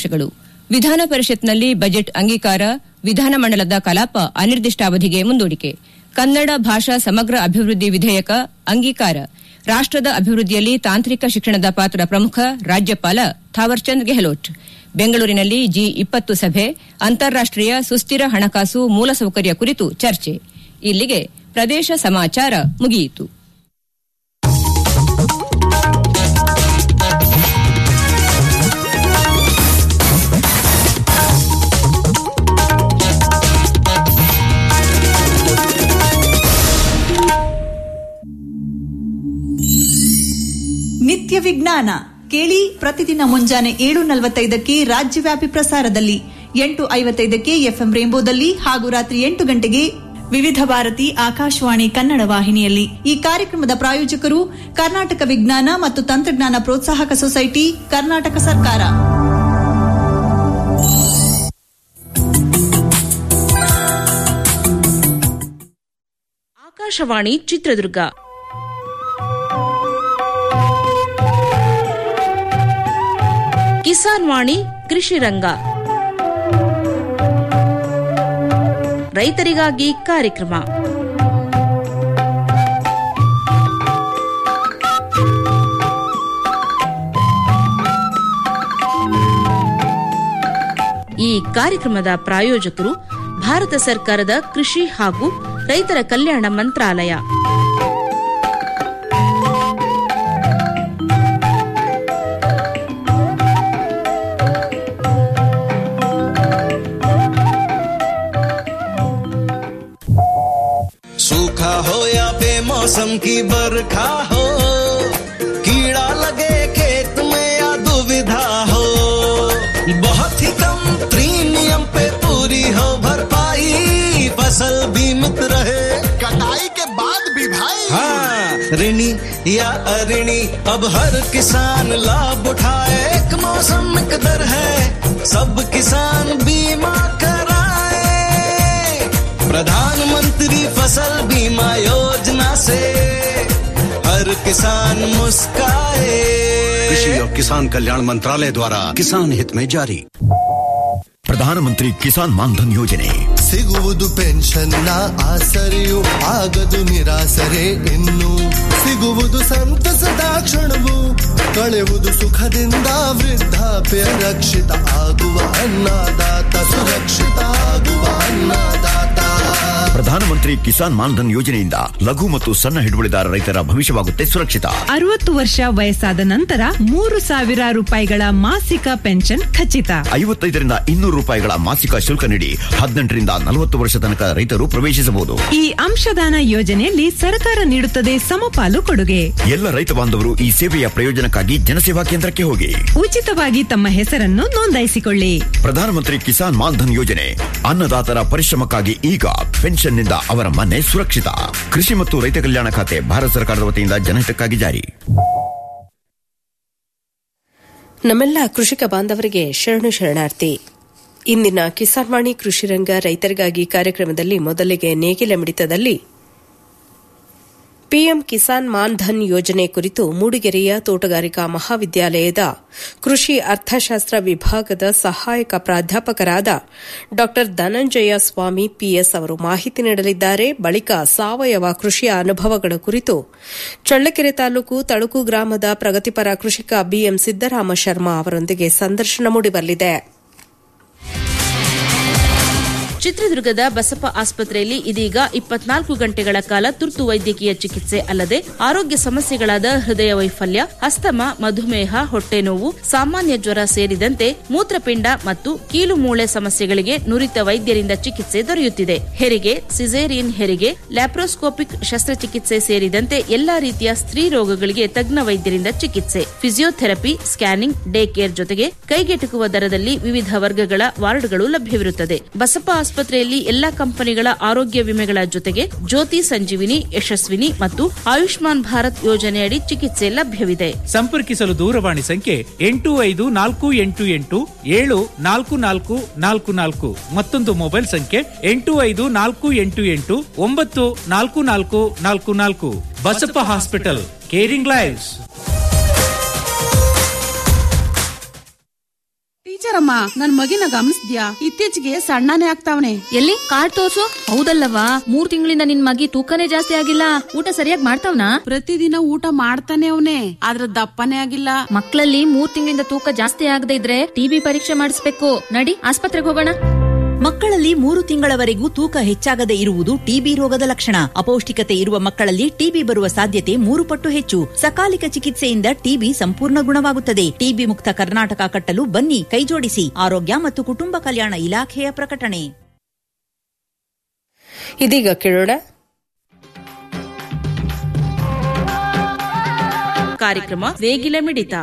ಮುಖ್ಯಾಂಶಗಳು ವಿಧಾನ ಪರಿಷತ್ನಲ್ಲಿ ಬಜೆಟ್ ಅಂಗೀಕಾರ ವಿಧಾನಮಂಡಲದ ಕಲಾಪ ಅನಿರ್ದಿಷ್ಟಾವಧಿಗೆ ಮುಂದೂಡಿಕೆ ಕನ್ನಡ ಭಾಷಾ ಸಮಗ್ರ ಅಭಿವೃದ್ಧಿ ವಿಧೇಯಕ ಅಂಗೀಕಾರ ರಾಷ್ಟದ ಅಭಿವೃದ್ಧಿಯಲ್ಲಿ ತಾಂತ್ರಿಕ ಶಿಕ್ಷಣದ ಪಾತ್ರ ಪ್ರಮುಖ ರಾಜ್ಯಪಾಲ ಥಾವರ್ಚಂದ್ ಗೆಹ್ಲೋಟ್ ಬೆಂಗಳೂರಿನಲ್ಲಿ ಜಿ ಇಪ್ಪತ್ತು ಸಭೆ ಅಂತಾರಾಷ್ಟೀಯ ಸುಸ್ಥಿರ ಹಣಕಾಸು ಮೂಲಸೌಕರ್ಯ ಕುರಿತು ಚರ್ಚೆ ಇಲ್ಲಿಗೆ ಪ್ರದೇಶ ಸಮಾಚಾರ ಮುಗಿಯಿತು ನಿತ್ಯ ವಿಜ್ಞಾನ ಕೇಳಿ ಪ್ರತಿದಿನ ಮುಂಜಾನೆ ಏಳು ನಲವತ್ತೈದಕ್ಕೆ ರಾಜ್ಯವ್ಯಾಪಿ ಪ್ರಸಾರದಲ್ಲಿ ಎಂಟು ಐವತ್ತೈದಕ್ಕೆ ಎಫ್ಎಂ ರೇಂಬೋದಲ್ಲಿ ಹಾಗೂ ರಾತ್ರಿ ಎಂಟು ಗಂಟೆಗೆ ವಿವಿಧ ಭಾರತಿ ಆಕಾಶವಾಣಿ ಕನ್ನಡ ವಾಹಿನಿಯಲ್ಲಿ ಈ ಕಾರ್ಯಕ್ರಮದ ಪ್ರಾಯೋಜಕರು ಕರ್ನಾಟಕ ವಿಜ್ಞಾನ ಮತ್ತು ತಂತ್ರಜ್ಞಾನ ಪ್ರೋತ್ಸಾಹಕ ಸೊಸೈಟಿ ಕರ್ನಾಟಕ ಸರ್ಕಾರ ಆಕಾಶವಾಣಿ ಚಿತ್ರದುರ್ಗ ಕಿಸಾನ್ ವಾಣಿ ಕೃಷಿ ರಂಗ ರೈತರಿಗಾಗಿ ಕಾರ್ಯಕ್ರಮ ಈ ಕಾರ್ಯಕ್ರಮದ ಪ್ರಾಯೋಜಕರು ಭಾರತ ಸರ್ಕಾರದ ಕೃಷಿ ಹಾಗೂ ರೈತರ ಕಲ್ಯಾಣ ಮಂತ್ರಾಲಯ सूखा हो या बेमौसम की बरखा हो कीड़ा लगे खेत में या दुविधा हो बहुत ही कम प्रीमियम पे पूरी हो भरपाई फसल बीमित रहे कटाई के बाद भी भाई हाँ ऋणी या अऋणी अब हर किसान लाभ उठाए एक मौसम एक दर है सब किसान बीमा कराए प्रधानमंत्री फसल बीमा योजना से हर किसान मुस्काए कृषि और किसान कल्याण मंत्रालय द्वारा किसान हित में जारी ಪ್ರಧಾನಮಂತ್ರಿ ಕಿಸಾನ್ ಮಾನ್ಧನ್ ಯೋಜನೆ ಸಿಗುವುದು ಪೆನ್ಷನ್ನ ಆಸರೆಯು ಆಗದು ನಿರಾಸರೆ ಇನ್ನು ಸಿಗುವುದು ಸಂತಸದ ಕ್ಷಣವು ಕಳೆಯುವುದು ಸುಖದಿಂದ ವೃದ್ಧಾಪ್ಯ ರಕ್ಷಿತ ಆಗುವ ಅನ್ನದಾತ ಸುರಕ್ಷಿತ ಆಗುವ ಅನ್ನದಾತ ಪ್ರಧಾನಮಂತ್ರಿ ಕಿಸಾನ್ ಮಾನ್ಧನ್ ಯೋಜನೆಯಿಂದ ಲಘು ಮತ್ತು ಸಣ್ಣ ಹಿಡುವಳಿದಾರ ರೈತರ ಭವಿಷ್ಯವಾಗುತ್ತೆ ಸುರಕ್ಷಿತ ಅರವತ್ತು ವರ್ಷ ವಯಸ್ಸಾದ ನಂತರ ಮೂರು ಸಾವಿರ ರೂಪಾಯಿಗಳ ಮಾಸಿಕ ಪೆನ್ಷನ್ ಖಚಿತ ಐವತ್ತೈದರಿಂದ ಇನ್ನೂರು ರೂಪಾಯಿಗಳ ಮಾಸಿಕ ಶುಲ್ಕ ನೀಡಿ ಹದಿನೆಂಟರಿಂದ ನಲವತ್ತು ವರ್ಷ ತನಕ ರೈತರು ಪ್ರವೇಶಿಸಬಹುದು ಈ ಅಂಶದಾನ ಯೋಜನೆಯಲ್ಲಿ ಸರ್ಕಾರ ನೀಡುತ್ತದೆ ಸಮಪಾಲು ಕೊಡುಗೆ ಎಲ್ಲ ರೈತ ಬಾಂಧವರು ಈ ಸೇವೆಯ ಪ್ರಯೋಜನಕ್ಕಾಗಿ ಜನಸೇವಾ ಕೇಂದ್ರಕ್ಕೆ ಹೋಗಿ ಉಚಿತವಾಗಿ ತಮ್ಮ ಹೆಸರನ್ನು ನೋಂದಾಯಿಸಿಕೊಳ್ಳಿ ಪ್ರಧಾನಮಂತ್ರಿ ಕಿಸಾನ್ ಮಾನ್ಧನ್ ಯೋಜನೆ ಅನ್ನದಾತರ ಪರಿಶ್ರಮಕ್ಕಾಗಿ ಈಗ ಪೆನ್ಷನ್ನಿಂದ ಅವರ ಮನೆ ಸುರಕ್ಷಿತ ಕೃಷಿ ಮತ್ತು ರೈತ ಕಲ್ಯಾಣ ಖಾತೆ ಭಾರತ ಸರ್ಕಾರದ ವತಿಯಿಂದ ಜನಹಿತಕ್ಕಾಗಿ ಜಾರಿ ನಮ್ಮೆಲ್ಲ ಕೃಷಿಕ ಬಾಂಧವರಿಗೆ ಶರಣು ಶರಣಾರ್ಥಿ ಇಂದಿನ ಕಿಸಾನ್ವಾಣಿ ಕೃಷಿರಂಗ ರೈತರಿಗಾಗಿ ಕಾರ್ಯಕ್ರಮದಲ್ಲಿ ಮೊದಲಿಗೆ ನೇಗಿಲ ಮಿಡಿತದಲ್ಲಿ ಪಿಎಂ ಕಿಸಾನ್ ಮಾನ್ ಧನ್ ಯೋಜನೆ ಕುರಿತು ಮೂಡಿಗೆರೆಯ ತೋಟಗಾರಿಕಾ ಮಹಾವಿದ್ಯಾಲಯದ ಕೃಷಿ ಅರ್ಥಶಾಸ್ತ್ರ ವಿಭಾಗದ ಸಹಾಯಕ ಪ್ರಾಧ್ಯಾಪಕರಾದ ಡಾ ಧನಂಜಯ ಸ್ವಾಮಿ ಪಿಎಸ್ ಅವರು ಮಾಹಿತಿ ನೀಡಲಿದ್ದಾರೆ ಬಳಿಕ ಸಾವಯವ ಕೃಷಿಯ ಅನುಭವಗಳ ಕುರಿತು ಚಳ್ಳಕೆರೆ ತಾಲೂಕು ತಳುಕು ಗ್ರಾಮದ ಪ್ರಗತಿಪರ ಕೃಷಿಕ ಬಿಎಂ ಸಿದ್ದರಾಮ ಶರ್ಮಾ ಅವರೊಂದಿಗೆ ಸಂದರ್ಶನ ಮೂಡಿಬರಲಿದೆ ಚಿತ್ರದುರ್ಗದ ಬಸಪ್ಪ ಆಸ್ಪತ್ರೆಯಲ್ಲಿ ಇದೀಗ ಇಪ್ಪತ್ನಾಲ್ಕು ಗಂಟೆಗಳ ಕಾಲ ತುರ್ತು ವೈದ್ಯಕೀಯ ಚಿಕಿತ್ಸೆ ಅಲ್ಲದೆ ಆರೋಗ್ಯ ಸಮಸ್ಯೆಗಳಾದ ಹೃದಯ ವೈಫಲ್ಯ ಅಸ್ತಮ ಮಧುಮೇಹ ಹೊಟ್ಟೆ ನೋವು ಸಾಮಾನ್ಯ ಜ್ವರ ಸೇರಿದಂತೆ ಮೂತ್ರಪಿಂಡ ಮತ್ತು ಕೀಲು ಮೂಳೆ ಸಮಸ್ಯೆಗಳಿಗೆ ನುರಿತ ವೈದ್ಯರಿಂದ ಚಿಕಿತ್ಸೆ ದೊರೆಯುತ್ತಿದೆ ಹೆರಿಗೆ ಸಿಸೇರಿಯನ್ ಹೆರಿಗೆ ಲ್ಯಾಪ್ರೋಸ್ಕೋಪಿಕ್ ಶಸ್ತ್ರಚಿಕಿತ್ಸೆ ಸೇರಿದಂತೆ ಎಲ್ಲಾ ರೀತಿಯ ಸ್ತ್ರೀ ರೋಗಗಳಿಗೆ ತಜ್ಞ ವೈದ್ಯರಿಂದ ಚಿಕಿತ್ಸೆ ಫಿಸಿಯೋಥೆರಪಿ ಸ್ಕ್ಯಾನಿಂಗ್ ಡೇ ಕೇರ್ ಜೊತೆಗೆ ಕೈಗೆಟುಕುವ ದರದಲ್ಲಿ ವಿವಿಧ ವರ್ಗಗಳ ವಾರ್ಡ್ಗಳು ಲಭ್ಯವಿರುತ್ತದೆ ಬಸಪ್ಪ ಆಸ್ಪತ್ರೆಯಲ್ಲಿ ಎಲ್ಲಾ ಕಂಪನಿಗಳ ಆರೋಗ್ಯ ವಿಮೆಗಳ ಜೊತೆಗೆ ಜ್ಯೋತಿ ಸಂಜೀವಿನಿ ಯಶಸ್ವಿನಿ ಮತ್ತು ಆಯುಷ್ಮಾನ್ ಭಾರತ್ ಯೋಜನೆಯಡಿ ಚಿಕಿತ್ಸೆ ಲಭ್ಯವಿದೆ ಸಂಪರ್ಕಿಸಲು ದೂರವಾಣಿ ಸಂಖ್ಯೆ ಎಂಟು ಐದು ನಾಲ್ಕು ಎಂಟು ಎಂಟು ಏಳು ನಾಲ್ಕು ನಾಲ್ಕು ನಾಲ್ಕು ನಾಲ್ಕು ಮತ್ತೊಂದು ಮೊಬೈಲ್ ಸಂಖ್ಯೆ ಎಂಟು ಐದು ನಾಲ್ಕು ಎಂಟು ಎಂಟು ಒಂಬತ್ತು ನಾಲ್ಕು ನಾಲ್ಕು ನಾಲ್ಕು ನಾಲ್ಕು Basappa hospital caring lives teacher ಅಮ್ಮ ನನ್ ಮಗಿನ ಗಮನಿಸ್ದ್ಯಾ ಇತ್ತೀಚೆಗೆ ಸಣ್ಣನೇ ಆಗ್ತಾವನೆ ಎಲ್ಲಿ ಕಾರ್ಡ್ ತೋರ್ಸು ಹೌದಲ್ಲವಾ ಮೂರ್ ತಿಂಗಳಿಂದ ನಿನ್ ಮಗಿ ತೂಕನೇ ಜಾಸ್ತಿ ಆಗಿಲ್ಲ ಊಟ ಸರಿಯಾಗಿ ಮಾಡ್ತಾವ್ನಾ ಪ್ರತಿದಿನ ಊಟ ಮಾಡ್ತಾನೆ ಅವನೇ ಆದ್ರ ದಪ್ಪನೇ ಆಗಿಲ್ಲ ಮಕ್ಕಳಲ್ಲಿ ಮೂರ್ ತಿಂಗಳಿಂದ ತೂಕ ಜಾಸ್ತಿ ಆಗದೆ ಇದ್ರೆ ಟಿಬಿ ಪರೀಕ್ಷೆ ಮಾಡಿಸ್ಬೇಕು ನಡಿ ಆಸ್ಪತ್ರೆಗೆ ಹೋಗೋಣ ಮಕ್ಕಳಲ್ಲಿ ಮೂರು ತಿಂಗಳವರೆಗೂ ತೂಕ ಹೆಚ್ಚಾಗದೆ ಇರುವುದು ಟಿಬಿ ರೋಗದ ಲಕ್ಷಣ ಅಪೌಷ್ಟಿಕತೆ ಇರುವ ಮಕ್ಕಳಲ್ಲಿ ಟಿಬಿ ಬರುವ ಸಾಧ್ಯತೆ ಮೂರು ಪಟ್ಟು ಹೆಚ್ಚು ಸಕಾಲಿಕ ಚಿಕಿತ್ಸೆಯಿಂದ ಟಿಬಿ ಸಂಪೂರ್ಣ ಗುಣವಾಗುತ್ತದೆ ಟಿಬಿ ಮುಕ್ತ ಕರ್ನಾಟಕ ಕಟ್ಟಲು ಬನ್ನಿ ಕೈಜೋಡಿಸಿ ಆರೋಗ್ಯ ಮತ್ತು ಕುಟುಂಬ ಕಲ್ಯಾಣ ಇಲಾಖೆಯ ಪ್ರಕಟಣೆ ಇದೀಗ ಕೇಳೋಣ ಕಾರ್ಯಕ್ರಮ ನೇಗಿಲ ಮಿಡಿತ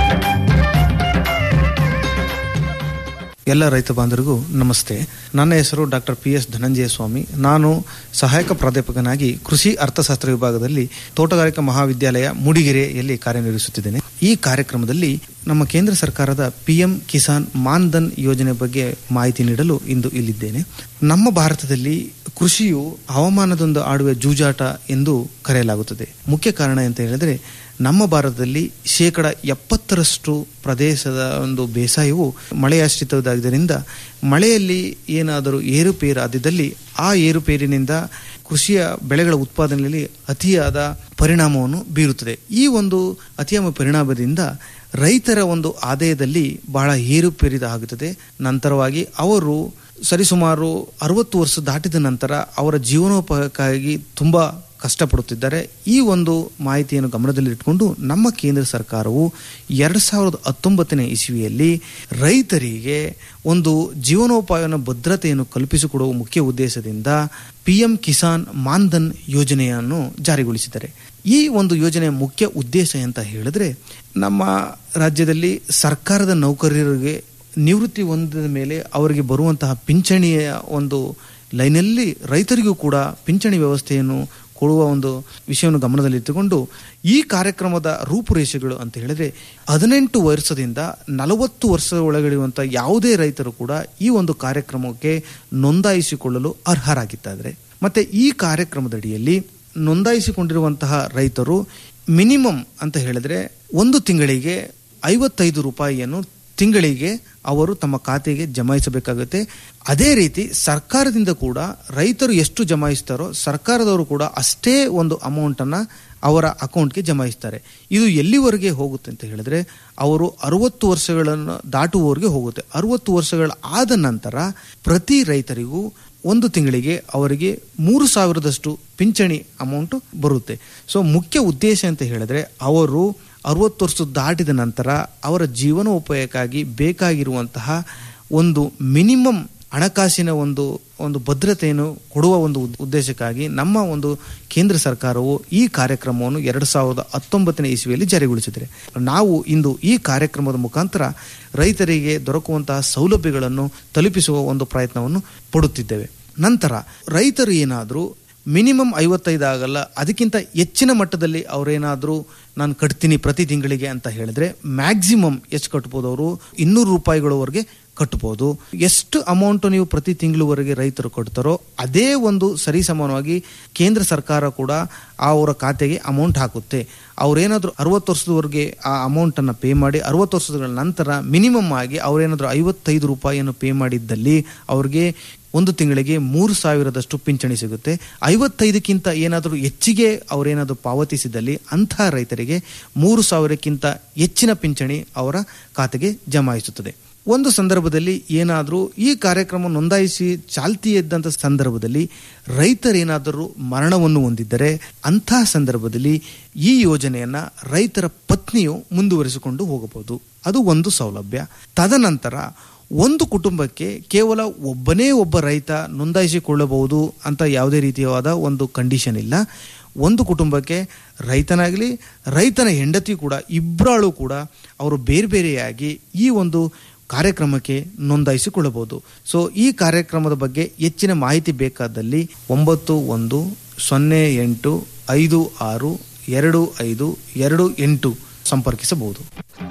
ಎಲ್ಲ ರೈತ ಬಾಂಧವರಿಗೂ ನಮಸ್ತೆ ನನ್ನ ಹೆಸರು doctor P S Dhananjaya Swamy ನಾನು ಸಹಾಯಕ ಪ್ರಾಧ್ಯಾಪಕನಾಗಿ ಕೃಷಿ ಅರ್ಥಶಾಸ್ತ್ರ ವಿಭಾಗದಲ್ಲಿ ತೋಟಗಾರಿಕಾ ಮಹಾವಿದ್ಯಾಲಯ ಮೂಡಿಗೆರೆಯಲ್ಲಿ ಕಾರ್ಯನಿರ್ವಹಿಸುತ್ತಿದ್ದೇನೆ ಈ ಕಾರ್ಯಕ್ರಮದಲ್ಲಿ ನಮ್ಮ ಕೇಂದ್ರ ಸರ್ಕಾರದ ಪಿಎಂ ಕಿಸಾನ್ ಮಾನ್ ಧನ್ ಯೋಜನೆ ಬಗ್ಗೆ ಮಾಹಿತಿ ನೀಡಲು ಇಂದು ಇಲ್ಲಿದ್ದೇನೆ ನಮ್ಮ ಭಾರತದಲ್ಲಿ ಕೃಷಿಯು ಹವಾಮಾನದೊಂದು ಆಡುವ ಜೂಜಾಟ ಎಂದು ಕರೆಯಲಾಗುತ್ತದೆ ಮುಖ್ಯ ಕಾರಣ ಅಂತ ಹೇಳಿದ್ರೆ ನಮ್ಮ ಭಾರತದಲ್ಲಿ ಶೇಕಡ ಎಪ್ಪತ್ತರಷ್ಟು ಪ್ರದೇಶದ ಒಂದು ಬೇಸಾಯವು ಮಳೆಯಾಶ್ರಿತವಾದ್ದರಿಂದ ಮಳೆಯಲ್ಲಿ ಏನಾದರೂ ಏರುಪೇರಾದಿದ್ದಲ್ಲಿ ಆ ಏರುಪೇರಿನಿಂದ ಕೃಷಿಯ ಬೆಳೆಗಳ ಉತ್ಪಾದನೆಯಲ್ಲಿ ಅತಿಯಾದ ಪರಿಣಾಮವನ್ನು ಬೀರುತ್ತದೆ ಈ ಒಂದು ಅತಿಯಾದ ಪರಿಣಾಮದಿಂದ ರೈತರ ಒಂದು ಆದಾಯದಲ್ಲಿ ಬಹಳ ಏರುಪೇರಿದ ಆಗುತ್ತದೆ ನಂತರವಾಗಿ ಅವರು ಸರಿಸುಮಾರು ಅರವತ್ತು ವರ್ಷ ದಾಟಿದ ನಂತರ ಅವರ ಜೀವನೋಪಾಯಕ್ಕಾಗಿ ತುಂಬಾ ಕಷ್ಟಪಡುತ್ತಿದ್ದಾರೆ ಈ ಒಂದು ಮಾಹಿತಿಯನ್ನು ಗಮನದಲ್ಲಿಟ್ಟುಕೊಂಡು ನಮ್ಮ ಕೇಂದ್ರ ಸರ್ಕಾರವು ಎರಡು ಸಾವಿರದ ಹತ್ತೊಂಬತ್ತನೇ ಇಸವಿಯಲ್ಲಿ ರೈತರಿಗೆ ಒಂದು ಜೀವನೋಪಾಯನ ಭದ್ರತೆಯನ್ನು ಕಲ್ಪಿಸಿಕೊಡುವ ಮುಖ್ಯ ಉದ್ದೇಶದಿಂದ ಪಿ ಎಂ ಕಿಸಾನ್ ಮಾನ್ಧನ್ ಯೋಜನೆಯನ್ನು ಜಾರಿಗೊಳಿಸಿದ್ದಾರೆ ಈ ಒಂದು ಯೋಜನೆಯ ಮುಖ್ಯ ಉದ್ದೇಶ ಅಂತ ಹೇಳಿದ್ರೆ ನಮ್ಮ ರಾಜ್ಯದಲ್ಲಿ ಸರ್ಕಾರದ ನೌಕರರಿಗೆ ನಿವೃತ್ತಿ ಹೊಂದಿದ ಮೇಲೆ ಅವರಿಗೆ ಬರುವಂತಹ ಪಿಂಚಣಿಯ ಒಂದು ಲೈನಲ್ಲಿ ರೈತರಿಗೂ ಕೂಡ ಪಿಂಚಣಿ ವ್ಯವಸ್ಥೆಯನ್ನು ಕೊಡುವ ಒಂದು ವಿಷಯವನ್ನು ಗಮನದಲ್ಲಿಟ್ಟುಕೊಂಡು ಈ ಕಾರ್ಯಕ್ರಮದ ರೂಪುರೇಷೆಗಳು ಅಂತ ಹೇಳಿದ್ರೆ ಹದಿನೆಂಟು ವರ್ಷದಿಂದ ನಲವತ್ತು ವರ್ಷದ ಒಳಗಡೆಯುವಂಥ ಯಾವುದೇ ರೈತರು ಕೂಡ ಈ ಒಂದು ಕಾರ್ಯಕ್ರಮಕ್ಕೆ ನೋಂದಾಯಿಸಿಕೊಳ್ಳಲು ಅರ್ಹರಾಗಿದ್ದಾರೆ ಮತ್ತೆ ಈ ಕಾರ್ಯಕ್ರಮದಡಿಯಲ್ಲಿ ನೋಂದಾಯಿಸಿಕೊಂಡಿರುವಂತಹ ರೈತರು ಮಿನಿಮಮ್ ಅಂತ ಹೇಳಿದ್ರೆ ಒಂದು ತಿಂಗಳಿಗೆ ಐವತ್ತೈದು ರೂಪಾಯಿಯನ್ನು ತಿಂಗಳಿಗೆ ಅವರು ತಮ್ಮ ಖಾತೆಗೆ ಜಮಾಯಿಸಬೇಕಾಗುತ್ತೆ ಅದೇ ರೀತಿ ಸರ್ಕಾರದಿಂದ ಕೂಡ ರೈತರು ಎಷ್ಟು ಜಮಾಯಿಸ್ತಾರೋ ಸರ್ಕಾರದವರು ಕೂಡ ಅಷ್ಟೇ ಒಂದು ಅಮೌಂಟನ್ನು ಅವರ ಅಕೌಂಟ್ಗೆ ಜಮಾಯಿಸ್ತಾರೆ ಇದು ಎಲ್ಲಿವರೆಗೆ ಹೋಗುತ್ತೆ ಅಂತ ಹೇಳಿದ್ರೆ ಅವರು ಅರವತ್ತು ವರ್ಷಗಳನ್ನು ದಾಟುವವರೆಗೆ ಹೋಗುತ್ತೆ ಅರವತ್ತು ವರ್ಷಗಳ ಆದ ನಂತರ ಪ್ರತಿ ರೈತರಿಗೂ ಒಂದು ತಿಂಗಳಿಗೆ ಅವರಿಗೆ ಮೂರು ಸಾವಿರದಷ್ಟು ಪಿಂಚಣಿ ಅಮೌಂಟ್ ಬರುತ್ತೆ ಸೊ ಮುಖ್ಯ ಉದ್ದೇಶ ಅಂತ ಹೇಳಿದ್ರೆ ಅವರು ಅರವತ್ತು ವರ್ಷ ದಾಟಿದ ನಂತರ ಅವರ ಜೀವನೋಪಾಯಕ್ಕಾಗಿ ಬೇಕಾಗಿರುವಂತಹ ಒಂದು ಮಿನಿಮಮ್ ಹಣಕಾಸಿನ ಒಂದು ಒಂದು ಭದ್ರತೆಯನ್ನು ಕೊಡುವ ಒಂದು ಉದ್ದೇಶಕ್ಕಾಗಿ ನಮ್ಮ ಒಂದು ಕೇಂದ್ರ ಸರ್ಕಾರವು ಈ ಕಾರ್ಯಕ್ರಮವನ್ನು ಎರಡು ಸಾವಿರದ ಹತ್ತೊಂಬತ್ತನೇ ಇಸ್ವಿಯಲ್ಲಿ ಜಾರಿಗೊಳಿಸಿದರೆ ನಾವು ಇಂದು ಈ ಕಾರ್ಯಕ್ರಮದ ಮುಖಾಂತರ ರೈತರಿಗೆ ದೊರಕುವಂತಹ ಸೌಲಭ್ಯಗಳನ್ನು ತಲುಪಿಸುವ ಒಂದು ಪ್ರಯತ್ನವನ್ನು ಪಡುತ್ತಿದ್ದೇವೆ ನಂತರ ರೈತರು ಏನಾದರೂ ಮಿನಿಮಮ್ ಐವತ್ತೈದು ಆಗಲ್ಲ ಅದಕ್ಕಿಂತ ಹೆಚ್ಚಿನ ಮಟ್ಟದಲ್ಲಿ ಅವರೇನಾದರೂ ನಾನು ಕಟ್ತೀನಿ ಪ್ರತಿ ತಿಂಗಳಿಗೆ ಅಂತ ಹೇಳಿದ್ರೆ ಮ್ಯಾಕ್ಸಿಮಮ್ ಎಷ್ಟು ಕಟ್ಬೋದು ಅವರು ಇನ್ನೂರು ರೂಪಾಯಿಗಳವರೆಗೆ ಕಟ್ಬೋದು ಎಷ್ಟು ಅಮೌಂಟ್ ನೀವು ಪ್ರತಿ ತಿಂಗಳವರೆಗೆ ರೈತರು ಕಟ್ತಾರೋ ಅದೇ ಒಂದು ಸರಿಸಮಾನವಾಗಿ ಕೇಂದ್ರ ಸರ್ಕಾರ ಕೂಡ ಅವರ ಖಾತೆಗೆ ಅಮೌಂಟ್ ಹಾಕುತ್ತೆ ಅವ್ರೇನಾದ್ರೂ ಅರವತ್ತು ವರ್ಷದವರೆಗೆ ಆ ಅಮೌಂಟನ್ನು ಪೇ ಮಾಡಿ ಅರವತ್ತು ವರ್ಷಗಳ ನಂತರ ಮಿನಿಮಮ್ ಆಗಿ ಅವರೇನಾದ್ರೂ ಐವತ್ತೈದು ರೂಪಾಯಿಯನ್ನು ಪೇ ಮಾಡಿದ್ದಲ್ಲಿ ಅವ್ರಿಗೆ ಒಂದು ತಿಂಗಳಿಗೆ ಮೂರು ಸಾವಿರದಷ್ಟು ಪಿಂಚಣಿ ಸಿಗುತ್ತೆ ಐವತ್ತೈದಕ್ಕಿಂತ ಏನಾದರೂ ಹೆಚ್ಚಿಗೆ ಅವರೇನಾದರೂ ಪಾವತಿಸಿದಲ್ಲಿ ಅಂತಹ ರೈತರಿಗೆ ಮೂರು ಸಾವಿರಕ್ಕಿಂತ ಹೆಚ್ಚಿನ ಪಿಂಚಣಿ ಅವರ ಖಾತೆಗೆ ಜಮಾಯಿಸುತ್ತದೆ ಒಂದು ಸಂದರ್ಭದಲ್ಲಿ ಏನಾದರೂ ಈ ಕಾರ್ಯಕ್ರಮ ನೋಂದಾಯಿಸಿ ಚಾಲ್ತಿ ಇದ್ದಂಥ ಸಂದರ್ಭದಲ್ಲಿ ರೈತರೇನಾದರೂ ಮರಣವನ್ನು ಹೊಂದಿದ್ದರೆ ಅಂತಹ ಸಂದರ್ಭದಲ್ಲಿ ಈ ಯೋಜನೆಯನ್ನ ರೈತರ ಪತ್ನಿಯು ಮುಂದುವರಿಸಿಕೊಂಡು ಹೋಗಬಹುದು ಅದು ಒಂದು ಸೌಲಭ್ಯ ತದನಂತರ ಒಂದು ಕುಟುಂಬಕ್ಕೆ ಕೇವಲ ಒಬ್ಬನೇ ಒಬ್ಬ ರೈತ ನೋಂದಾಯಿಸಿಕೊಳ್ಳಬಹುದು ಅಂತ ಯಾವುದೇ ರೀತಿಯಾದ ಒಂದು ಕಂಡೀಷನ್ ಇಲ್ಲ ಒಂದು ಕುಟುಂಬಕ್ಕೆ ರೈತನಾಗಲಿ ರೈತನ ಹೆಂಡತಿ ಕೂಡ ಇಬ್ಬರಾಳು ಕೂಡ ಅವರು ಬೇರೆ ಬೇರೆಯಾಗಿ ಈ ಒಂದು ಕಾರ್ಯಕ್ರಮಕ್ಕೆ ನೋಂದಾಯಿಸಿಕೊಳ್ಳಬಹುದು ಸೊ ಈ ಕಾರ್ಯಕ್ರಮದ ಬಗ್ಗೆ ಹೆಚ್ಚಿನ ಮಾಹಿತಿ ಬೇಕಾದಲ್ಲಿ ಒಂಬತ್ತು ಒಂದು ಸೊನ್ನೆ ಎಂಟು ಐದು ಆರು ಎರಡು ಐದು ಎರಡು ಎಂಟು ಸಂಪರ್ಕಿಸಬಹುದು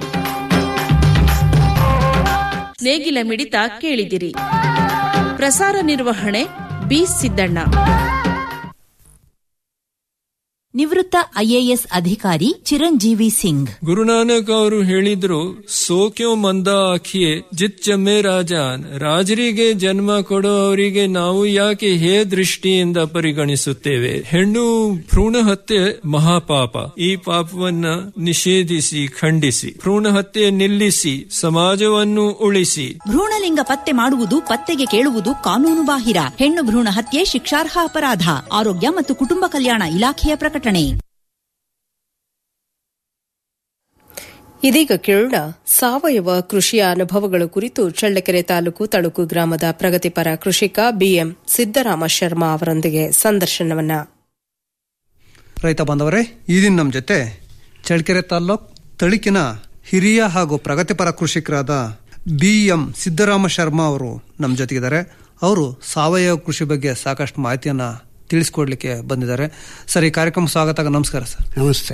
ನೇಗಿಲ ಮಿಡಿತ ಕೇಳಿದಿರಿ ಪ್ರಸಾರ ನಿರ್ವಹಣೆ ಬಿ ಸಿದ್ದಣ್ಣ ನಿವೃತ್ತ ಐಎಎಸ್ ಅಧಿಕಾರಿ ಚಿರಂಜೀವಿ ಸಿಂಗ್ ಗುರುನಾನಕ್ ಅವರು ಹೇಳಿದ್ರು ಸೋಕ್ಯೋ ಮಂದ ಆಖಿಯೇ ಜಿತ್ ಚಮ್ಮೆ ರಾಜಾನ್ ರಾಜರಿಗೆ ಜನ್ಮ ಕೊಡೋ ಅವರಿಗೆ ನಾವು ಯಾಕೆ ಹೇ ದೃಷ್ಟಿಯಿಂದ ಪರಿಗಣಿಸುತ್ತೇವೆ ಹೆಣ್ಣು ಭ್ರೂಣ ಹತ್ಯೆ ಮಹಾಪಾಪ ಈ ಪಾಪವನ್ನ ನಿಷೇಧಿಸಿ ಖಂಡಿಸಿ ಭ್ರೂಣ ಹತ್ಯೆ ನಿಲ್ಲಿಸಿ ಸಮಾಜವನ್ನು ಉಳಿಸಿ ಭ್ರೂಣಲಿಂಗ ಪತ್ತೆ ಮಾಡುವುದು ಪತ್ತೆಗೆ ಕೇಳುವುದು ಕಾನೂನು ಬಾಹಿರ ಹೆಣ್ಣು ಭ್ರೂಣ ಹತ್ಯೆ ಶಿಕ್ಷಾರ್ಹ ಅಪರಾಧ ಆರೋಗ್ಯ ಮತ್ತು ಕುಟುಂಬ ಕಲ್ಯಾಣ ಇಲಾಖೆಯ ಪ್ರಕಟಣೆ ಇದೀಗ ಕೇಳೋಣ ಸಾವಯವ ಕೃಷಿಯ ಅನುಭವಗಳ ಕುರಿತು ಚಳ್ಳಕೆರೆ ತಾಲೂಕು ತಳುಕು ಗ್ರಾಮದ ಪ್ರಗತಿಪರ ಕೃಷಿಕ ಬಿಎಂ ಸಿದ್ದರಾಮ ಶರ್ಮಾ ಅವರೊಂದಿಗೆ ಸಂದರ್ಶನವನ್ನ ರೈತ ಬಾಂಧವರೇ ಈ ದಿನ ನಮ್ಮ ಜೊತೆ ಚಳ್ಳಕೆರೆ ತಾಲ್ಲೂಕ್ ತಳಿಕಿನ ಹಿರಿಯ ಹಾಗೂ ಪ್ರಗತಿಪರ ಕೃಷಿಕರಾದ ಬಿ ಎಂ ಸಿದ್ದರಾಮ ಶರ್ಮಾ ಅವರು ನಮ್ಮ ಜೊತೆಗಿದ್ದಾರೆ ಅವರು ಸಾವಯವ ಕೃಷಿ ಬಗ್ಗೆ ಸಾಕಷ್ಟು ಮಾಹಿತಿಯನ್ನ ತಿಳಿಸ್ಕೊಡ್ಲಿಕ್ಕೆ ಬಂದಿದ್ದಾರೆ ಸರ್ ಈ ಕಾರ್ಯಕ್ರಮ ಸ್ವಾಗತ ನಮಸ್ಕಾರ ಸರ್ ನಮಸ್ತೆ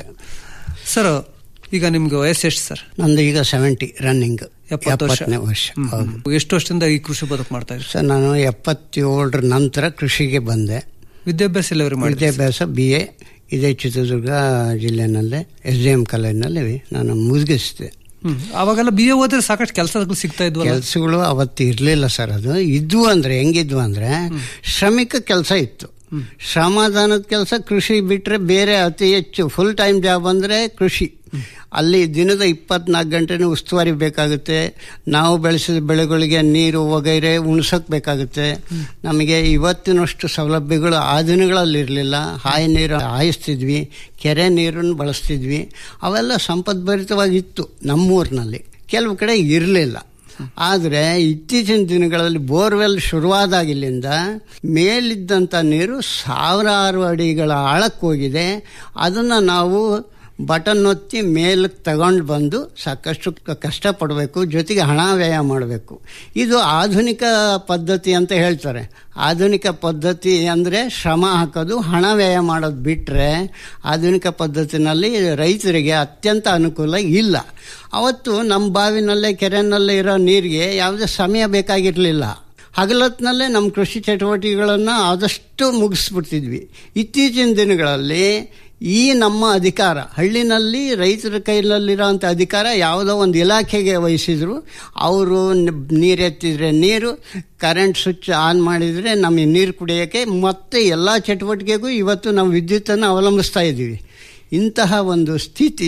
ಸರ್ ಈಗ ನಿಮ್ಗೆ ವಯಸ್ಸು ಎಷ್ಟು ಸರ್ ನಂದು ಈಗ ಸೆವೆಂಟಿ ರನ್ನಿಂಗ್ ಎಪ್ಪತ್ತು ವರ್ಷ ಎಪ್ಪತ್ತನೇ ವರ್ಷ ಹ್ಮ್. ಹೌದು ಎಷ್ಟು ವರ್ಷದಿಂದ ಈ ಕೃಷಿ ಬದುಕು ಮಾಡ್ತಾ ಇದ್ದೀರಿ ಸರ್ ನಾನು ಎಪ್ಪತ್ತೇಳರ ನಂತರ ಕೃಷಿಗೆ ಬಂದೆ ವಿದ್ಯಾಭ್ಯಾಸ ಎಲ್ಲವರು ಮಾಡಿ ವಿದ್ಯಾಭ್ಯಾಸ ಬಿ ಎ ಇದೇ ಚಿತ್ರದುರ್ಗ ಜಿಲ್ಲೆನಲ್ಲೇ ಎಸ್ ಡಿ ಎಂ ಕಾಲೇಜಿನಲ್ಲಿ ನಾನು ಮುಗಿಸಿದೆ ಹ್ಮ್ ಅವಾಗೆಲ್ಲ ಬಿ ಎ ಓದಿದ್ರೆ ಸಾಕಷ್ಟು ಕೆಲಸಗಳು ಸಿಗ್ತಾ ಇದ್ವಲ್ಲ ಕೆಲಸಗಳು ಅವತ್ತು ಇರಲಿಲ್ಲ ಸರ್ ಅದು ಇದ್ವು ಅಂದ್ರೆ ಹೆಂಗಿದ್ವು ಅಂದ್ರೆ ಶ್ರಮಿಕ ಕೆಲಸ ಇತ್ತು ಶ್ರಮದಾನದ ಕೆಲಸ ಕೃಷಿ ಬಿಟ್ರೆ ಬೇರೆ ಅತಿ ಹೆಚ್ಚು ಫುಲ್ ಟೈಮ್ ಜಾಬ್ ಅಂದ್ರೆ ಕೃಷಿ ಅಲ್ಲಿ ದಿನದ ಇಪ್ಪತ್ನಾಲ್ಕು ಗಂಟೆನೂ ಉಸ್ತುವಾರಿ ಬೇಕಾಗುತ್ತೆ ನಾವು ಬೆಳೆಸಿದ ಬೆಳೆಗಳಿಗೆ ನೀರು ವಗೈರೆ ಉಣ್ಸೋಕ್ ಬೇಕಾಗುತ್ತೆ ನಮಗೆ ಇವತ್ತಿನಷ್ಟು ಸೌಲಭ್ಯಗಳು ಆ ದಿನಗಳಲ್ಲಿ ಇರಲಿಲ್ಲ ಹಾಯಿ ನೀರು ಹಾಯಿಸ್ತಿದ್ವಿ ಕೆರೆ ನೀರನ್ನು ಬಳಸ್ತಿದ್ವಿ ಅವೆಲ್ಲ ಸಂಪದ್ಭರಿತವಾಗಿತ್ತು ನಮ್ಮೂರಿನಲ್ಲಿ ಕೆಲವು ಕಡೆ ಇರಲಿಲ್ಲ ಆದರೆ ಇತ್ತೀಚಿನ ದಿನಗಳಲ್ಲಿ ಬೋರ್ವೆಲ್ ಶುರುವಾದಾಗಿಲ್ಲಿಂದ ಮೇಲಿದ್ದಂಥ ನೀರು ಸಾವಿರಾರು ಅಡಿಗಳ ಆಳಕ್ಕೆ ಹೋಗಿದೆ ಅದನ್ನು ನಾವು ಬಟನ್ ಒತ್ತಿ ಮೇಲಕ್ಕೆ ತಗೊಂಡು ಬಂದು ಸಾಕಷ್ಟು ಕ- ಕಷ್ಟಪಡಬೇಕು ಜೊತೆಗೆ ಹಣ ವ್ಯಯ ಮಾಡಬೇಕು ಇದು ಆಧುನಿಕ ಪದ್ಧತಿ ಅಂತ ಹೇಳ್ತಾರೆ ಆಧುನಿಕ ಪದ್ಧತಿ ಅಂದರೆ ಶ್ರಮ ಹಾಕೋದು ಹಣ ವ್ಯಯ ಮಾಡೋದು ಬಿಟ್ಟರೆ ಆಧುನಿಕ ಪದ್ಧತಿನಲ್ಲಿ ರೈತರಿಗೆ ಅತ್ಯಂತ ಅನುಕೂಲ ಇಲ್ಲ ಅವತ್ತು ನಮ್ಮ ಬಾವಿನಲ್ಲೇ ಕೆರೆನಲ್ಲೇ ಇರೋ ನೀರಿಗೆ ಯಾವುದೇ ಸಮಯ ಬೇಕಾಗಿರಲಿಲ್ಲ ಹಗಲೊತ್ತಿನಲ್ಲೇ ನಮ್ಮ ಕೃಷಿ ಚಟುವಟಿಕೆಗಳನ್ನು ಆದಷ್ಟು ಮುಗಿಸ್ಬಿಡ್ತಿದ್ವಿ ಇತ್ತೀಚಿನ ದಿನಗಳಲ್ಲಿ ಈ ನಮ್ಮ ಅಧಿಕಾರ ಹಳ್ಳಿನಲ್ಲಿ ರೈತರ ಕೈನಲ್ಲಿರೋಂಥ ಅಧಿಕಾರ ಯಾವುದೋ ಒಂದು ಇಲಾಖೆಗೆ ವಹಿಸಿದ್ರು ಅವರು ನೀರು ಎತ್ತಿದ್ರೆ ನೀರು ಕರೆಂಟ್ ಸ್ವಿಚ್ ಆನ್ ಮಾಡಿದರೆ ನಮಗೆ ನೀರು ಕುಡಿಯೋಕ್ಕೆ ಮತ್ತೆ ಎಲ್ಲ ಚಟುವಟಿಕೆಗೂ ಇವತ್ತು ನಾವು ವಿದ್ಯುತ್ತನ್ನು ಅವಲಂಬಿಸ್ತಾ ಇದ್ದೀವಿ ಇಂತಹ ಒಂದು ಸ್ಥಿತಿ